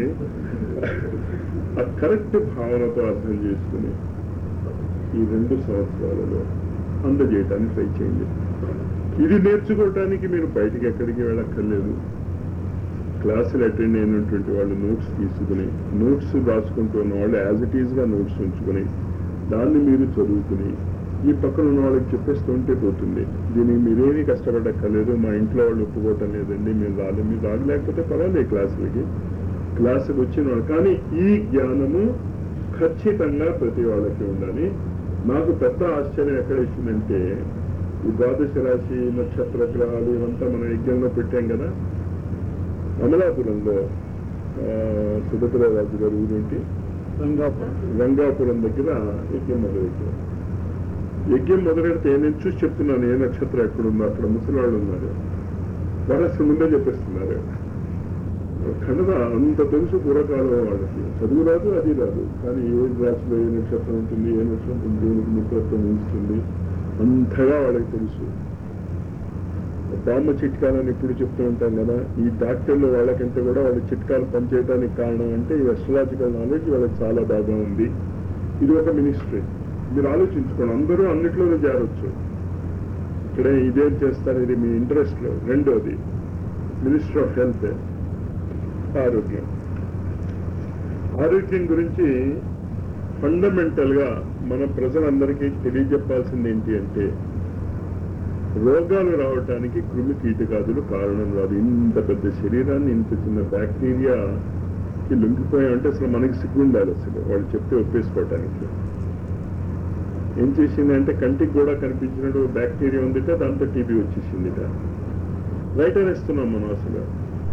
[SPEAKER 1] ఆ కరెక్ట్ భావనతో అర్థం చేసుకుని ఈ రెండు సంవత్సరాలలో అందజేయటానికి ట్రై చేయండి ఇది నేర్చుకోవటానికి మీరు బయటికి ఎక్కడికి వెళ్ళక్కర్లేదు క్లాసులు అటెండ్ అయినటువంటి వాళ్ళు నోట్స్ తీసుకుని నోట్స్ రాసుకుంటున్న వాళ్ళు యాజ్ ఇట్ ఈజ్గా నోట్స్ ఉంచుకుని దాన్ని మీరు చదువుకుని ఈ పక్కన ఉన్న వాళ్ళకి చెప్పేస్తూ ఉంటే పోతుంది దీనికి మీరేమీ కష్టపడక్కర్లేదు మా ఇంట్లో వాళ్ళు ఒప్పుకోవటం లేదండి మేము రాలేదు మీరు రాలేకపోతే పర్వాలేదు క్లాసులకి క్లాసుకి వచ్చిన వాళ్ళు కానీ ఈ జ్ఞానము ఖచ్చితంగా ప్రతి వాళ్ళకి ఉండాలి నాకు పెద్ద ఆశ్చర్యం ఎక్కడ ఇచ్చిందంటే ఈ ద్వాదశ రాశి నక్షత్ర గ్రహాలు ఇవంతా మనం యజ్ఞంలో పెట్టాం కదా అమలాపురంలో సుభద్రరాజు గారు ఊరేంటి రంగాపురం దగ్గర యజ్ఞం మొదలెట్టారు యజ్ఞం మొదలెడితే నేను చూసి చెప్తున్నాను ఏ నక్షత్రం ఎక్కడుందో అక్కడ ముసలివాళ్ళు ఉన్నారు వాళ్ళు అసలు ముందే చెప్పేస్తున్నారు కన్నడ అంత తెలుసు పూర్వకాలం వాళ్ళకి చదువు రాదు అది రాదు కానీ ఏ రాశిలో ఏ నక్షత్రం ఉంటుంది ఏ నక్షత్రం దేవునికి మిత్రత్వం ఉంచుతుంది అంతగా వాళ్ళకి తెలుసు బామ్మ చిట్కాలని ఇప్పుడు చెప్తూ ఉంటాం కదా ఈ డాక్టర్లు వాళ్ళకంటే కూడా వాళ్ళ చిట్కాలు పనిచేయడానికి కారణం అంటే ఈ అస్ట్రలాజికల్ నాలెడ్జ్ వాళ్ళకి చాలా బాగా ఉంది ఇది ఒక మినిస్ట్రీ మీరు ఆలోచించుకోండి అందరూ అన్నిట్లోనే చేరొచ్చు ఇక్కడ ఇదేం చేస్తారు ఇది మీ ఇంట్రెస్ట్లో రెండోది మినిస్టర్ ఆఫ్ హెల్త్ ఆరోగ్యం ఆరోగ్యం గురించి ఫండమెంటల్గా మన ప్రజలందరికీ తెలియజెప్పాల్సింది ఏంటి అంటే రోగాలు రావటానికి క్రిమి కీటకాదులు కారణం రాదు ఇంత పెద్ద శరీరాన్ని ఇంత చిన్న బ్యాక్టీరియాకి లొంగిపోయామంటే అసలు మనకి సిగ్గుండాలి అసలు వాళ్ళు చెప్తే ఒప్పేసుకోవటానికి ఏం చేసింది అంటే కంటికి కూడా కనిపించినట్టు బ్యాక్టీరియా ఉందిట దాంతో టీబీ వచ్చేసిందిట రైట్ అనేస్తున్నాం మనం అసలు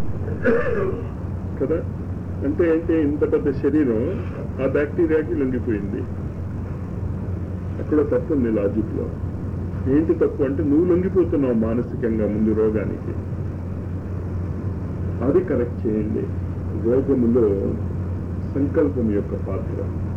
[SPEAKER 1] కదా అంటే ఏంటి ఇంత పెద్ద శరీరం ఆ బ్యాక్టీరియాకి లొంగిపోయింది అక్కడ తప్పు ఉంది లాజిక్లో ఏంటి తప్పు అంటే నువ్వు లొంగిపోతున్నావు మానసికంగా ముందు రోగానికి అది కరెక్ట్ చేయండి రోగములో సంకల్పం యొక్క పాత్ర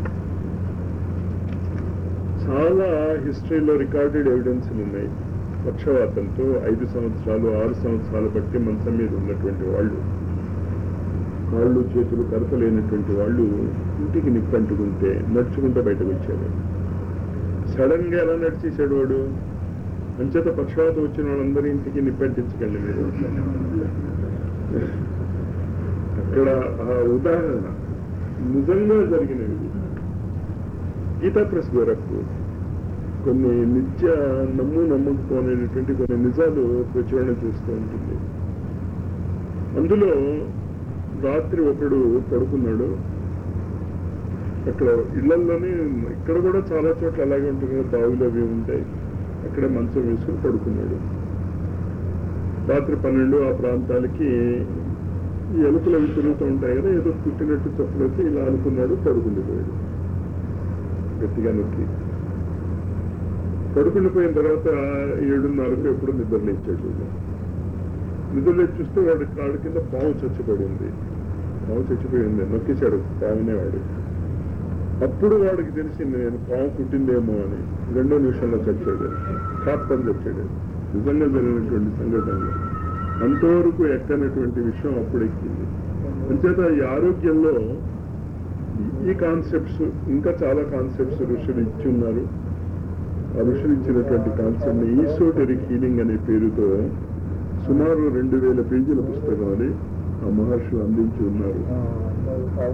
[SPEAKER 1] చాలా హిస్టరీలో రికార్డెడ్ ఎవిడెన్స్లు ఉన్నాయి పక్షవాతంతో ఐదు సంవత్సరాలు ఆరు సంవత్సరాలు బట్టి మంచం మీద ఉన్నటువంటి వాళ్ళు కాళ్ళు చేతులు కదపలేనటువంటి వాళ్ళు ఇంటికి నిప్పంటుకుంటే నడుచుకుంటూ బయటకు వచ్చారు సడన్ గా ఎలా నడిచేసాడు వాడు అంచేత పక్షవాతం వచ్చిన వాళ్ళందరి ఇంటికి నిప్పంటించకండి మీరు అక్కడ ఆ ఉదాహరణ నిజంగా జరిగినవి గీతా ప్రెస్ గోరఖ్పూర్ కొన్ని నిత్య నమ్ము నమ్మకపోనేటువంటి కొన్ని నిజాలు ప్రచురణ చేస్తూ ఉంటుంది అందులో రాత్రి ఒకడు పడుకున్నాడు అక్కడ ఇళ్లలోనే ఇక్కడ కూడా చాలా చోట్ల అలాగే ఉంటుంది కదా బావులు అవి ఉంటాయి అక్కడ మంచం వేసుకుని పడుకున్నాడు రాత్రి పన్నెండు ఆ ప్రాంతాలకి ఈ ఎలుకలు అవి తిరుగుతూ ఉంటాయి కదా ఏదో పుట్టినట్టు చెప్పలేసి ఇలా అనుకున్నాడు పడుకుండిపోయాడు గట్టిగా నొక్కి పడుకుండిపోయిన తర్వాత ఏడున్నరకు ఎప్పుడు నిద్ర లేచాడు నిద్ర లేచి చూస్తే వాడి కాడు కింద పాము చచ్చిపడింది పాము చచ్చిపోయింది నొక్కేశాడు పామునే వాడు అప్పుడు వాడికి తెలిసింది నేను పాము కుట్టిందేమో అని రెండో నిమిషంలో చచ్చాడు కాప్పని చచ్చాడు నిజంగా జరిగినటువంటి సంఘటనలు అంతవరకు ఎక్కనటువంటి విషయం అప్పుడు ఎక్కింది అంచేత ఈ ఆరోగ్యంలో ఈ కాన్సెప్ట్స్ ఇంకా చాలా కాన్సెప్ట్స్ ఋషులు ఇచ్చి ఉన్నారు ఆ ఋషులు ఇచ్చినటువంటి కాన్సెప్ట్ ఈసోటెరిక్ హీలింగ్ అనే పేరుతో సుమారు రెండు వేల పేజీల పుస్తకం అది ఆ మహర్షులు అందించి ఉన్నారు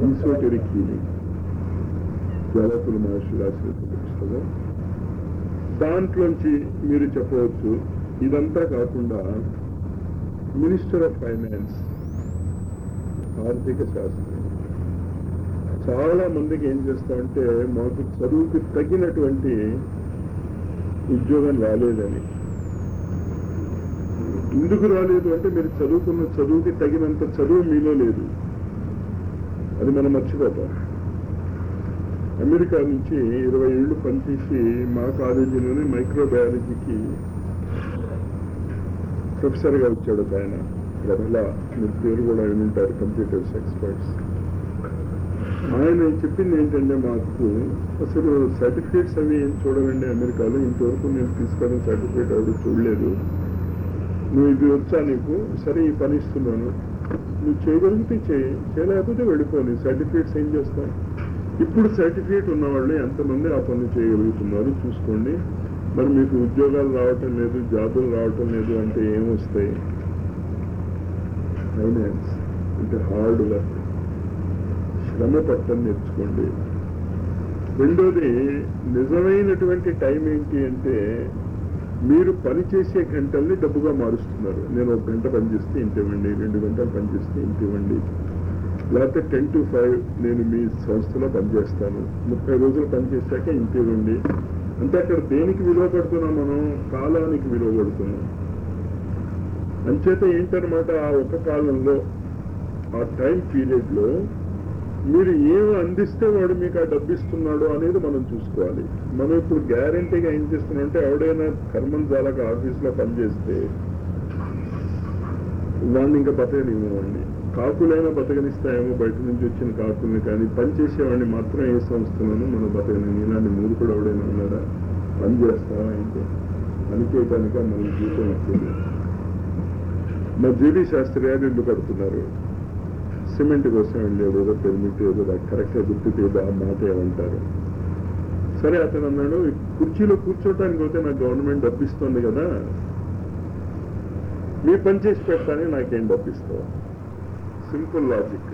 [SPEAKER 1] ఈసోటెరిక్ హీలింగ్ జ్వాలకుల మహర్షి రాసినటువంటి పుస్తకం దాంట్లోంచి మీరు చెప్పవచ్చు ఇదంతా కాకుండా మినిస్టర్ ఆఫ్ ఫైనాన్స్ ఆర్థిక శాస్త్రం చాలా మందికి ఏం చేస్తామంటే మాకు చదువుకి తగినటువంటి ఉద్యోగం రాలేదని ఎందుకు రాలేదు అంటే మీరు చదువుకున్న చదువుకి తగినంత చదువు మీలో లేదు అది మనం మర్చిపోతాం అమెరికా నుంచి ఇరవై ఏళ్ళు పనిచేసి మా కాలేజీలోనే మైక్రోబయాలజీకి ప్రొఫెసర్గా వచ్చాడు ఒక ఆయన ప్రబల మీరు పేరు కూడా వినుంటారు కంప్యూటర్స్ ఎక్స్పర్ట్స్ ఆయన చెప్పింది ఏంటంటే మాకు అసలు సర్టిఫికేట్స్ అవి ఏం చూడరండి అమెరికాలో ఇంతవరకు నేను తీసుకోవడం సర్టిఫికేట్ అవి చూడలేదు నువ్వు ఇది వచ్చా నీకు సరే ఈ పని ఇస్తున్నాను నువ్వు చేయగలిగితే చేయి చేయలేకపోతే వెళ్ళిపోని సర్టిఫికేట్స్ ఏం చేస్తావు ఇప్పుడు సర్టిఫికేట్ ఉన్నవాళ్ళు ఎంతమంది ఆ పనులు చేయగలుగుతున్నారు చూసుకోండి మరి మీకు ఉద్యోగాలు రావటం లేదు జాబులు రావటం లేదు అంటే ఏమొస్తాయి ఫైనాన్స్ అంటే హార్డ్ వర్క్ శ్రమ పట్టని నేర్చుకోండి రెండోది నిజమైనటువంటి టైం ఏంటి అంటే మీరు పని చేసే గంటల్ని డబ్బుగా మారుస్తున్నారు నేను ఒక గంట పనిచేస్తే ఇంత ఇవ్వండి రెండు గంటలు పనిచేస్తే ఇంత ఇవ్వండి లేకపోతే టెన్ టు ఫైవ్ నేను మీ సంస్థలో పనిచేస్తాను ముప్పై రోజులు పనిచేశాక ఇంత ఇవ్వండి అంటే అక్కడ దేనికి విలువ పడుతున్నాం మనం కాలానికి విలువ పడుతున్నాం అంచేత ఏంటనమాట ఆ ఒక కాలంలో ఆ టైం పీరియడ్లో మీరు ఏమి అందిస్తే వాడు మీకు ఆ డబ్బు ఇస్తున్నాడు అనేది మనం చూసుకోవాలి మనం ఇప్పుడు గ్యారంటీగా ఏం చేస్తున్నామంటే ఎవడైనా కర్మం జాలక ఆఫీస్లో పనిచేస్తే వాడిని ఇంకా బతకనివ్వండి కాకులైనా బతకనిస్తాయేమో బయట నుంచి వచ్చిన కాకుల్ని కానీ పని చేసేవాడిని మాత్రం ఏ సంస్థలోనూ మనం బతకని ఇలాంటి మూడు కూడా ఎవడైనా ఉన్నారా పని చేస్తావా అంటే పని చేయటానిక మన జీవితం వచ్చింది మా జీడీ శాస్త్రి గారు ఇల్లు కడుతున్నారు సిమెంట్ కోసం వెళ్ళేది ఏదో పెర్మిట్ ఏదో కరెక్ట్గా గుర్తు ఏదో ఆ మాట ఏమంటారు సరే అతను అన్నాడు "ఈ కుర్చీలో కూర్చోటానికి పోతే నాకు గవర్నమెంట్ డబ్బిస్తుంది కదా మీ పని చేసి పెడతానే నాకేం డబ్బిస్తావు సింపుల్ లాజిక్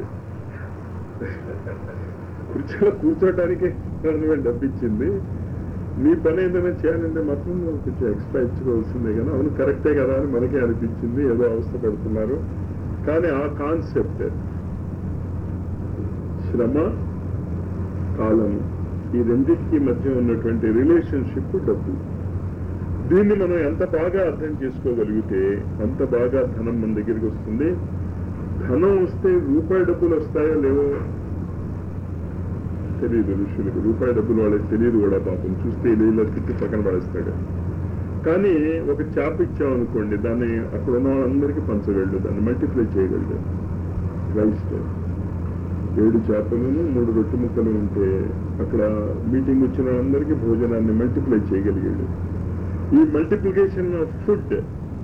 [SPEAKER 1] కుర్చీలో కూర్చోటానికే గవర్నమెంట్ డబ్బిచ్చింది మీ పని ఏదైనా చేయాలంటే మాత్రం నువ్వు కొంచెం ఎక్స్ట్రా ఇచ్చుకోవాల్సిందే కదా అవును కరెక్టే కదా అని మనకే అనిపించింది ఏదో అవస్థ పడుతున్నారు కానీ ఆ కాన్సెప్ట్ శ్రమ కాలము ఈ రెండింటికి మధ్య ఉన్నటువంటి రిలేషన్షిప్ డబ్బు దీన్ని మనం ఎంత బాగా అర్థం చేసుకోగలిగితే అంత బాగా ధనం మన దగ్గరికి వస్తుంది ధనం వస్తే రూపాయి డబ్బులు వస్తాయో లేవో తెలియదు ఋషులకు రూపాయి డబ్బులు వాళ్ళకి తెలియదు కూడా పాపం చూస్తే ఇలా తిట్టి పక్కన పడేస్తాడు కానీ ఒక చేప ఇచ్చామనుకోండి దాన్ని అక్కడ ఉన్న వాళ్ళందరికీ పంచగలడు దాన్ని మల్టిప్లై చేయగలడు రైస్ ఏడు చేపలను మూడు రొట్టె ముక్కలు ఉంటే అక్కడ మీటింగ్ వచ్చిన వాళ్ళందరికీ భోజనాన్ని మల్టిప్లై చేయగలిగాడు ఈ మల్టిప్లికేషన్ ఆఫ్ ఫుడ్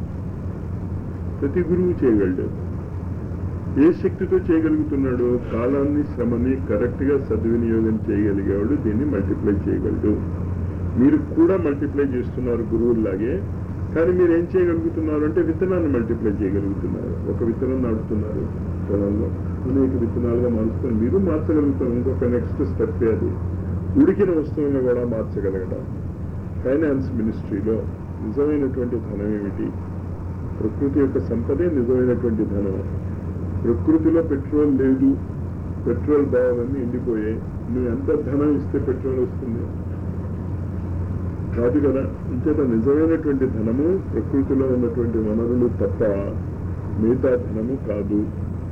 [SPEAKER 1] ప్రతి గురువు చేయగలడు ఏ శక్తితో చేయగలుగుతున్నాడు కాలాన్ని శ్రమని కరెక్ట్ గా సద్వినియోగం చేయగలిగేవాడు దీన్ని మల్టిప్లై చేయగలడు మీరు కూడా మల్టిప్లై చేస్తున్నారు గురువుల్లాగే కానీ మీరు ఏం చేయగలుగుతున్నారు అంటే విత్తనాన్ని మల్టిప్లై చేయగలుగుతున్నారు ఒక విత్తనం నాటుతున్నారు పొలంలో అనేక విత్తనాలుగా మారుస్తారు మీరు మార్చగలుగుతారు ఇంకొక నెక్స్ట్ స్టెప్ అది ఉడికిన వస్తువులను కూడా మార్చగలగడం ఫైనాన్స్ మినిస్ట్రీలో నిజమైనటువంటి ధనం ఏమిటి ప్రకృతి యొక్క సంపదే నిజమైనటువంటి ధనం ప్రకృతిలో పెట్రోల్ లేదు పెట్రోల్ భావాలన్నీ ఎండిపోయాయి నువ్వు ఎంత ధనం ఇస్తే పెట్రోల్ వస్తుంది కాదు కదా ఇంచేత నిజమైనటువంటి ధనము ప్రకృతిలో ఉన్నటువంటి వనరులు తప్ప మిగతా ధనము కాదు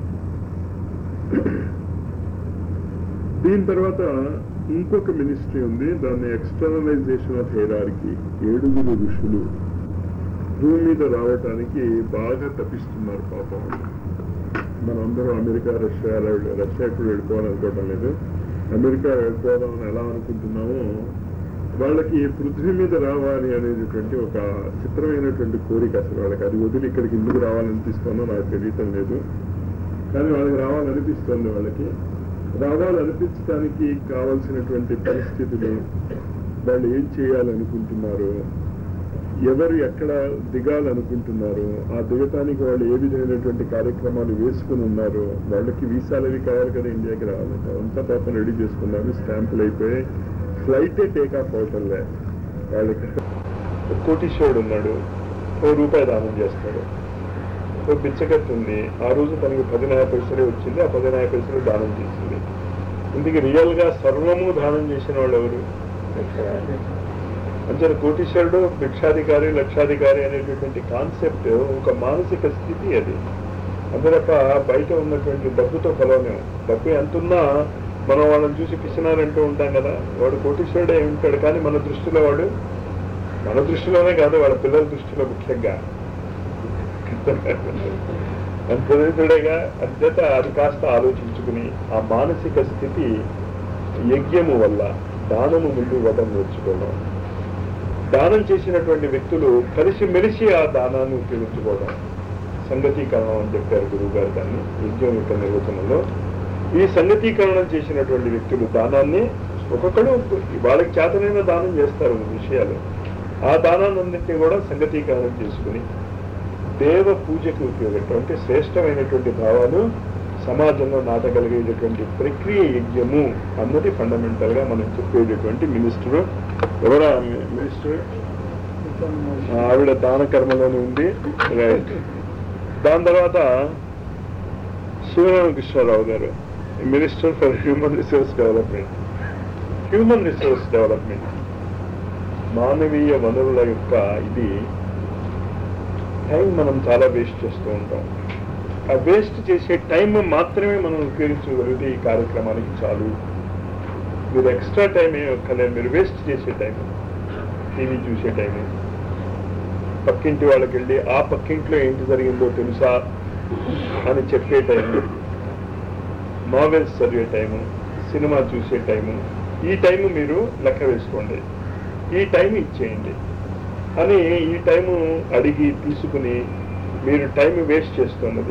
[SPEAKER 1] దీని తర్వాత ఇంకొక మినిస్ట్రీ ఉంది దాన్ని ఎక్స్టర్నలైజేషన్ ఆఫ్ హెరార్కి ఏడుగురు ఋషులు భూమి మీద రావటానికి బాగా తప్పిస్తున్నారు పాపం మనం అందరం అమెరికా రష్యా అలా వెళ్ళి- రష్యా ఇప్పుడు వెళ్ళిపోవాలనుకోవడం లేదు అమెరికా వెళ్ళిపోదాం అని ఎలా అనుకుంటున్నామో వాళ్ళకి పృథ్వీ మీద రావాలి అనేటటువంటి ఒక చిత్రమైనటువంటి కోరిక అసలు వాళ్ళకి అది వదిలి ఇక్కడికి ఎందుకు రావాలనిపిస్తుందో నాకు తెలియటం లేదు కానీ వాళ్ళకి రావాలనిపిస్తుంది వాళ్ళకి రావాలనిపించడానికి కావలసినటువంటి పరిస్థితులు వాళ్ళు ఏం చేయాలనుకుంటున్నారు ఎవరు ఎక్కడ దిగాలనుకుంటున్నారు ఆ దిగటానికి వాళ్ళు ఏ విధమైనటువంటి కార్యక్రమాలు వేసుకుని ఉన్నారు వాళ్ళకి వీసాలు అవి కావాలి కదా ఇండియాకి రావాలంటే అంతా పాపం రెడీ చేసుకున్నారు స్టాంపులు అయిపోయి ఫ్లైటే టేక్ ఆఫ్ అవటంలే వాళ్ళకి ఒక కోటీశ్వరుడు ఉన్నాడు ఓ రూపాయి దానం చేస్తాడు ఓ బిచ్చగత్తి ఉంది ఆ రోజు తనకి పదినాయ పైసలే వచ్చింది ఆ పదినాయ పైసలు దానం చేసింది ఇందుకు రియల్ గా సర్వము దానం చేసిన వాళ్ళు ఎవరు అంచన కోటీశ్వరుడు భిక్షాధికారి లక్షాధికారి అనేటటువంటి కాన్సెప్ట్ ఒక మానసిక స్థితి అది అంతే తప్ప బయట ఉన్నటువంటి డబ్బుతో కొలవలేము డబ్బు ఎంతున్నా మనం వాళ్ళని చూసి పిచ్చినారంటూ ఉంటాం కదా వాడు కోటీశ్వరుడే అయి ఉంటాడు కానీ మన దృష్టిలో వాడు మన దృష్టిలోనే కాదు వాళ్ళ పిల్లల దృష్టిలో ముఖ్యంగా అంతేగా అంతేత అది కాస్త ఆలోచించుకుని ఆ మానసిక స్థితి యజ్ఞము వల్ల దానము ముందు వదం నేర్చుకోవడం దానం చేసినటువంటి వ్యక్తులు కలిసి మెలిసి ఆ దానాన్ని ఉపయోగించుకోవడం సంగతీకరణం అని చెప్పారు గురువు గారు దాన్ని యజ్ఞం యొక్క నిర్వచనంలో ఈ సంగతీకరణం చేసినటువంటి వ్యక్తులు దానాన్ని ఒక్కొక్కడు వాళ్ళకి చేతనైన దానం చేస్తారు విషయాలు ఆ దానాన్నింటినీ కూడా సంగతీకరణం చేసుకుని దేవ పూజకి ఉపయోగం అంటే శ్రేష్టమైనటువంటి భావాలు సమాజంలో నాటగలిగేటటువంటి ప్రక్రియ యజ్ఞము అన్నది ఫండమెంటల్ గా మనం చెప్పేటటువంటి మినిస్టర్ ఎవరా మినిస్టర్ ఆవిడ దాన కర్మలోనే ఉంది రైట్ దాని తర్వాత శివరామకృష్ణారావు గారు minister for human resource development human resource development మానవీయ వనరుల యొక్క ఇది టైం మనం చాలా వేస్ట్ చేస్తూ ఉంటాం ఆ వేస్ట్ చేసే టైం మాత్రమే మనం ఉపయోగించగలిగితే ఈ కార్యక్రమానికి చాలు మీరు ఎక్స్ట్రా టైం ఏం ఒక్కలేదు మీరు వేస్ట్ చేసే టైం టీవీ చూసే టైం పక్కింటి వాళ్ళకి వెళ్ళి ఆ పక్కింట్లో ఏంటి జరిగిందో తెలుసా అని చెప్పే టైం నావెల్స్ చదివే టైము సినిమా చూసే టైము ఈ టైం మీరు లెక్క వేసుకోండి ఈ టైం ఇచ్చేయండి అని ఈ టైము అడిగి తీసుకుని మీరు టైం వేస్ట్ చేస్తున్నది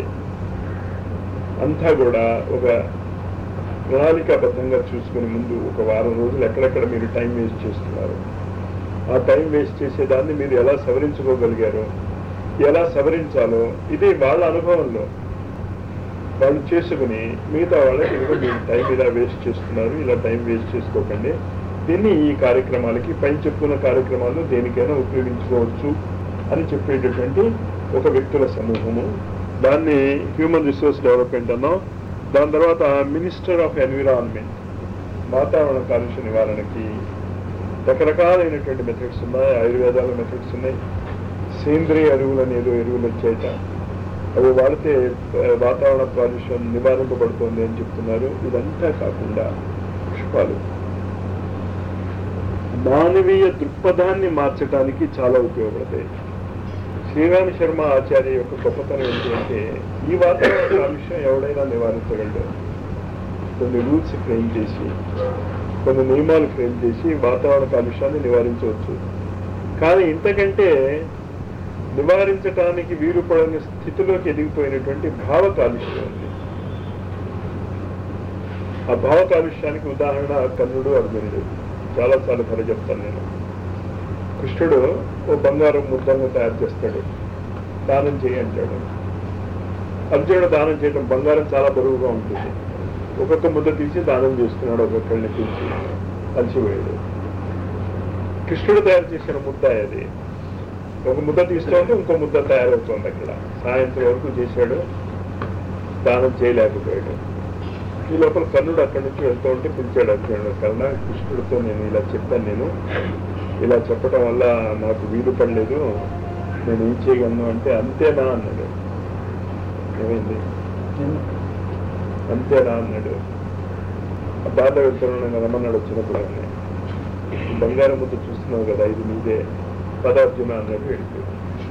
[SPEAKER 1] అంతా కూడా ఒక ప్రణాళికాబద్ధంగా చూసుకుని ముందు ఒక వారం రోజులు ఎక్కడెక్కడ మీరు టైం వేస్ట్ చేస్తున్నారు ఆ టైం వేస్ట్ చేసేదాన్ని మీరు ఎలా సవరించుకోగలిగారో ఎలా సవరించాలో ఇది వాళ్ళ అనుభవంలో వాళ్ళు చేసుకుని మిగతా వాళ్ళకి ఇదిగో మీరు టైం ఇలా వేస్ట్ చేస్తున్నారు ఇలా టైం వేస్ట్ చేసుకోకండి దీన్ని ఈ కార్యక్రమాలకి పైన చెప్పుకున్న కార్యక్రమాల్లో దేనికైనా ఉపయోగించుకోవచ్చు అని చెప్పేటటువంటి ఒక వ్యక్తుల సమూహము దాన్ని హ్యూమన్ రిసోర్స్ డెవలప్మెంట్ అన్నాం దాని తర్వాత మినిస్టర్ ఆఫ్ ఎన్విరాన్మెంట్ వాతావరణ కాలుష్య నివారణకి రకరకాలైనటువంటి మెథడ్స్ ఉన్నాయి ఆయుర్వేదాల మెథడ్స్ ఉన్నాయి సేంద్రియ ఎరువులు అనేది ఎరువులు వచ్చాయట అవి వాడితే ఆ, వాతావరణ కాలుష్యం నివారింపబడుతుంది అని చెప్తున్నారు ఇదంతా కాకుండా పుష్పాలు మానవీయ దృక్పథాన్ని మార్చడానికి చాలా ఉపయోగపడతాయి శ్రీరామ శర్మ ఆచార్య యొక్క గొప్పతనం ఏంటి అంటే ఈ వాతావరణ కాలుష్యం ఎవడైనా నివారించగలడు కొన్ని రూల్స్ ఫ్రేమ్ చేసి కొన్ని నియమాలు ఫ్రేమ్ చేసి వాతావరణ కాలుష్యాన్ని నివారించవచ్చు కానీ ఇంతకంటే నివారించడానికి వీలు పడని స్థితిలోకి ఎదిగిపోయినటువంటి భావ కాలుష్యం ఉంది ఆ భావ కాలుష్యానికి ఉదాహరణ కర్ణుడు అర్జునుడు చాలాసార్లు కథ చెప్తాను నేను కృష్ణుడు ఓ బంగారం ముద్దంగా తయారు చేస్తాడు దానం చేయి అంటాడు అర్జునుడు దానం చేయడం బంగారం చాలా బరువుగా ఉంటుంది ఒక్కొక్క ముద్ద తీసి దానం చేస్తున్నాడు ఒక్కొక్కరిని తీసి కలిసిపోయాడు కృష్ణుడు తయారు చేసిన ముద్ద అది ఒక ముద్ద తీస్తూ ఉంటే ఇంకో ముద్ద తయారవుతుంది అక్కడ సాయంత్రం వరకు చేశాడు దానం చేయలేకపోయాడు ఈ లోపల కర్ణుడు అక్కడి నుంచి వెళ్తూ ఉంటే పిలిచాడు అర్జునుడు కర్ణ కృష్ణుడితో నేను ఇలా చెప్పాను నేను ఇలా చెప్పడం వల్ల నాకు వీలు పడలేదు నేను ఏం చేయగలను అంటే అంతేనా అన్నాడు ఏమైంది అంతేనా అన్నాడు ఆ దారిలో వెళ్తున్నాను రమ్మన్నాడు వచ్చినప్పుడు ఆయన బంగారం ముద్ద చూస్తున్నావు కదా ఇది నీదే పదార్జున అన్నట్టు వెళ్ళిపోయింది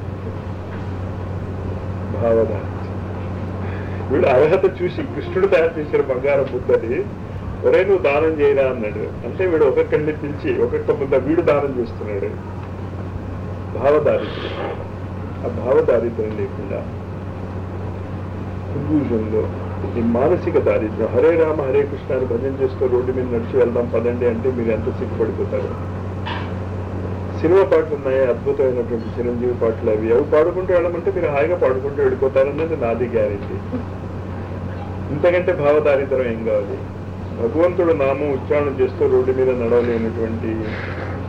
[SPEAKER 1] భావన వీడు అర్హత చూసి కృష్ణుడు తయారు చేసిన బంగారం ముద్దది ఒరే నువ్వు దానం చేయరా అన్నాడు అంటే వీడు ఒక్కొక్కడిని పిలిచి ఒక్కొక్క ముద్ద వీడు దానం చేస్తున్నాడు భావదారిద్ర్యం ఆ భావదారిద్ర్యం లేకుండా కన్ఫ్యూజన్లో ఈ మానసిక దారిద్ర్యం హరే రామ హరే కృష్ణ అని భజన చేస్తూ రోడ్డు మీద నడిచి వెళ్దాం పదండి అంటే మీరు ఎంత సిగ్గుపడిపోతారు సినిమా పాటలు ఉన్నాయి అద్భుతమైనటువంటి చిరంజీవి పాటలు అవి అవి పాడుకుంటూ వెళ్ళమంటే మీరు హాయిగా పాడుకుంటూ వెళ్ళిపోతారన్నది నాది గ్యారెంటీ ఇంతకంటే భావదారిద్రం ఏం కావాలి భగవంతుడు నామం ఉచ్చారణ చేస్తూ రోడ్డు మీద నడవలేనటువంటి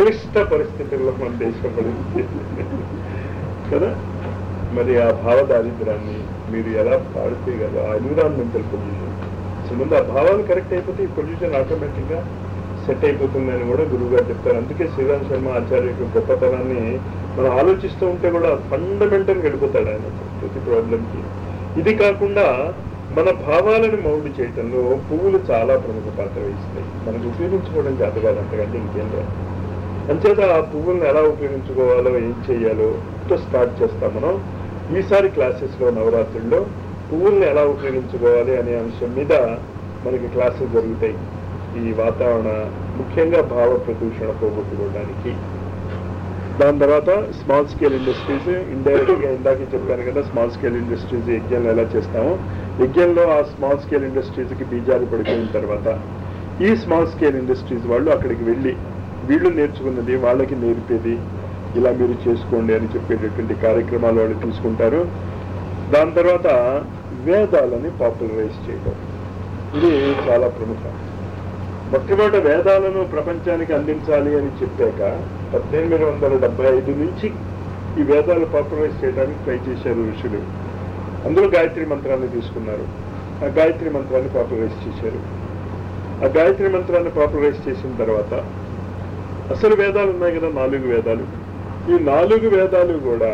[SPEAKER 1] క్లిష్ట పరిస్థితుల్లో మన దేశం పడింది కదా మరి ఆ భావ దారిద్రాన్ని మీరు ఎలా పాడితే కదా ఆ ఎన్విరాన్మెంటల్ పొల్యూషన్ అసలు ముందు ఆ భావాలు కరెక్ట్ అయిపోతే ఈ పొల్యూషన్ ఆటోమేటిక్గా సెట్ అయిపోతుందని కూడా గురువు గారు చెప్తారు అందుకే శ్రీరామ్ శర్మ ఆచార్య యొక్క గొప్పతనాన్ని మనం ఆలోచిస్తూ ఉంటే కూడా ఫండమెంటల్ గడిపోతాడు ఆయన ప్రతి ప్రాబ్లంకి ఇది కాకుండా మన భావాలను మౌల్డ్ చేయటంలో పువ్వులు చాలా ప్రముఖ పాత్ర వహిస్తాయి మనకు ఉపయోగించుకోవడం చేత కాదు అంతకంటే ఇంకేం లేదు అంచేత ఆ పువ్వులను ఎలా ఉపయోగించుకోవాలో ఏం చేయాలో తో స్టార్ట్ చేస్తాం మనం ఈసారి క్లాసెస్లో నవరాత్రుల్లో పువ్వుల్ని ఎలా ఉపయోగించుకోవాలి అనే అంశం మీద మనకి క్లాసెస్ జరుగుతాయి ఈ వాతావరణ ముఖ్యంగా భావ ప్రదూషణ పోగొట్టుకోవడానికి దాని తర్వాత స్మాల్ స్కేల్ ఇండస్ట్రీస్ ఇండైరెక్ట్ గా ఇందాక చెప్పాను కదా స్మాల్ స్కేల్ ఇండస్ట్రీస్ యజ్ఞంలో ఎలా చేస్తామో యజ్ఞంలో ఆ స్మాల్ స్కేల్ ఇండస్ట్రీస్ కి బీజాలు పడిపోయిన తర్వాత ఈ స్మాల్ స్కేల్ ఇండస్ట్రీస్ వాళ్ళు అక్కడికి వెళ్ళి వీళ్ళు నేర్చుకున్నది వాళ్ళకి నేర్పేది ఇలా మీరు చేసుకోండి అని చెప్పేటటువంటి కార్యక్రమాలు వాళ్ళు తీసుకుంటారు దాని తర్వాత వేదాలని పాపులరైజ్ చేయడం ఇది చాలా ప్రముఖం మొట్టమొదటి వేదాలను ప్రపంచానికి అందించాలి అని చెప్పాక పద్దెనిమిది వందల డెబ్బై ఐదు నుంచి ఈ వేదాలు పాపులరైజ్ చేయడానికి ట్రై చేశారు ఋషులు అందులో గాయత్రి మంత్రాన్ని తీసుకున్నారు ఆ గాయత్రి మంత్రాన్ని పాపులరైజ్ చేశారు ఆ గాయత్రి మంత్రాన్ని పాపులరైజ్ చేసిన తర్వాత అసలు వేదాలు ఉన్నాయి కదా నాలుగు వేదాలు ఈ నాలుగు వేదాలు కూడా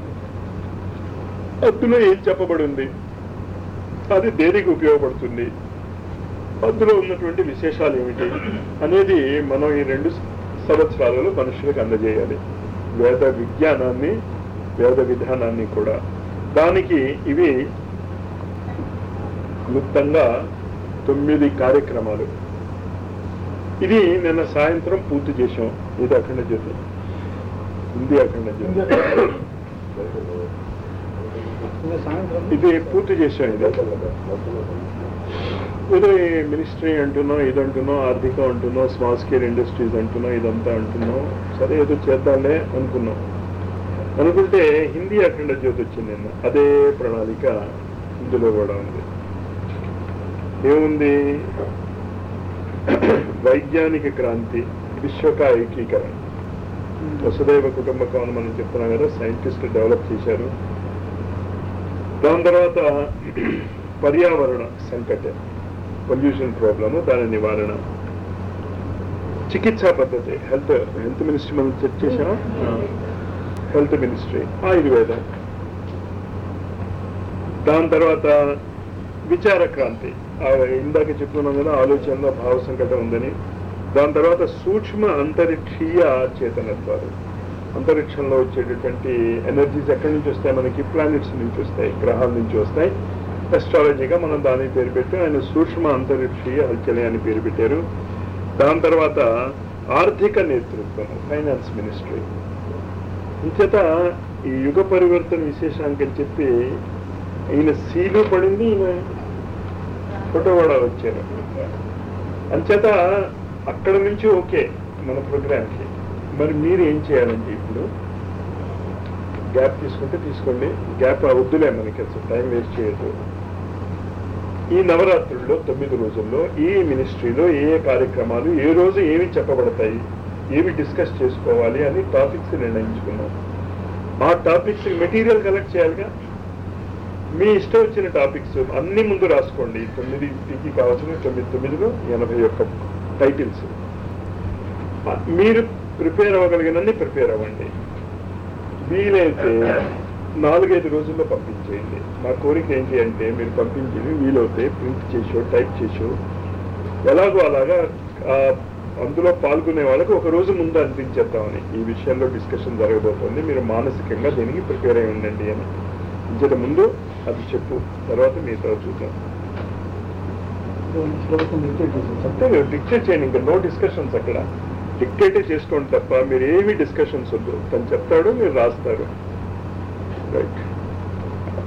[SPEAKER 1] అందులో ఏం చెప్పబడి ఉంది అది దేనికి ఉపయోగపడుతుంది అందులో ఉన్నటువంటి విశేషాలు ఏమిటి అనేది మనం ఈ రెండు సంవత్సరాలలో మనుషులకు అందజేయాలి వేద విజ్ఞానాన్ని వేద విధానాన్ని కూడా దానికి ఇవి క్లుప్తంగా తొమ్మిది కార్యక్రమాలు ఇది నిన్న సాయంత్రం పూర్తి చేశాం ఇది అఖండ జ్యోతి హిందీ అఖండ జ్యోతి ఇది పూర్తి చేశాం ఇది ఏదో ఈ మినిస్ట్రీ అంటున్నాం ఇది అంటున్నాం ఆర్థికం అంటున్నాం స్మాల్ స్కేల్ ఇండస్ట్రీస్ అంటున్నాం ఇదంతా అంటున్నాం సరే ఏదో చేద్దాంలే అనుకున్నాం అనుకుంటే హిందీ అఖండ జ్యోతి వచ్చింది నిన్న అదే ప్రణాళిక ఇందులో కూడా ఉంది ఏముంది వైజ్ఞానిక క్రాంతి విశ్వక ఏకీకరణ వసుదైవ కుటుంబకం అని మనం చెప్తున్నాం కదా సైంటిస్ట్ డెవలప్ చేశారు దాని తర్వాత పర్యావరణ సంకట పొల్యూషన్ ప్రాబ్లము దాని నివారణ చికిత్సా పద్ధతి హెల్త్ హెల్త్ మినిస్ట్రీ మనం చెక్ చేసామా హెల్త్ మినిస్ట్రీ ఆయుర్వేదం దాని తర్వాత విచార క్రాంతి ఆ ఇందాక చెప్పుకున్నాం కదా ఆలోచనలో భావ సంకటం ఉందని దాని తర్వాత సూక్ష్మ అంతరిక్షీయ చేతనత్వాలు అంతరిక్షంలో వచ్చేటటువంటి ఎనర్జీస్ ఎక్కడి నుంచి వస్తాయి మనకి ప్లానెట్స్ నుంచి వస్తాయి గ్రహాల నుంచి వస్తాయి ఎస్ట్రాలజీగా మనం దానికి పేరు పెట్టి ఆయన సూక్ష్మ అంతరిక్షీయ హల్చలి అని పేరు పెట్టారు దాని తర్వాత ఆర్థిక నేతృత్వం ఫైనాన్స్ మినిస్ట్రీ ఇంచేత ఈ యుగ పరివర్తన విశేషాంకం చెప్పి ఈయన సీలు పడింది ఈయన ఫోటో కూడా వచ్చారు అంచేత అక్కడ నుంచి ఓకే మన ప్రోగ్రామ్కి మరి మీరు ఏం చేయాలంటే ఇప్పుడు గ్యాప్ తీసుకుంటే తీసుకోండి గ్యాప్ వద్దులే మనకి అసలు టైం వేస్ట్ చేయొద్దు ఈ నవరాత్రుల్లో తొమ్మిది రోజుల్లో ఈ మినిస్ట్రీలో ఏ ఏ కార్యక్రమాలు ఏ రోజు ఏమి చెప్పబడతాయి ఏమి డిస్కస్ చేసుకోవాలి అని టాపిక్స్ నిర్ణయించుకున్నాం ఆ టాపిక్స్ మెటీరియల్ కలెక్ట్ చేయాలిగా మీ ఇష్టం వచ్చిన టాపిక్స్ అన్ని ముందు రాసుకోండి తొమ్మిదికి కావాల్సిన తొమ్మిది తొమ్మిదిలో ఎనభై ఒక్క టైటిల్స్ మీరు ప్రిపేర్ అవ్వగలిగినన్ని ప్రిపేర్ అవ్వండి వీలైతే నాలుగైదు రోజుల్లో పంపించేయండి నా కోరిక ఏంటి అంటే మీరు పంపించేది వీలైతే ప్రింట్ చేసో టైప్ చేసో ఎలాగో అలాగా ఆ, అందులో పాల్గొనే వాళ్ళకి ఒక రోజు ముందు అనిపించేద్దామని ఈ విషయంలో డిస్కషన్ జరగబోతోంది మీరు మానసికంగా దీనికి ప్రిపేర్ అయి ఉండండి అని ఇంత ముందు అది చెప్పు తర్వాత మిగతా చూద్దాం అంతే డిక్టేట్ చేయండి ఇంకా నో డిస్కషన్స్ అక్కడ డిక్టేటే చేసుకోండి తప్ప మీరు ఏమి డిస్కషన్స్ వద్దు తను చెప్తాడు మీరు రాస్తారు రైట్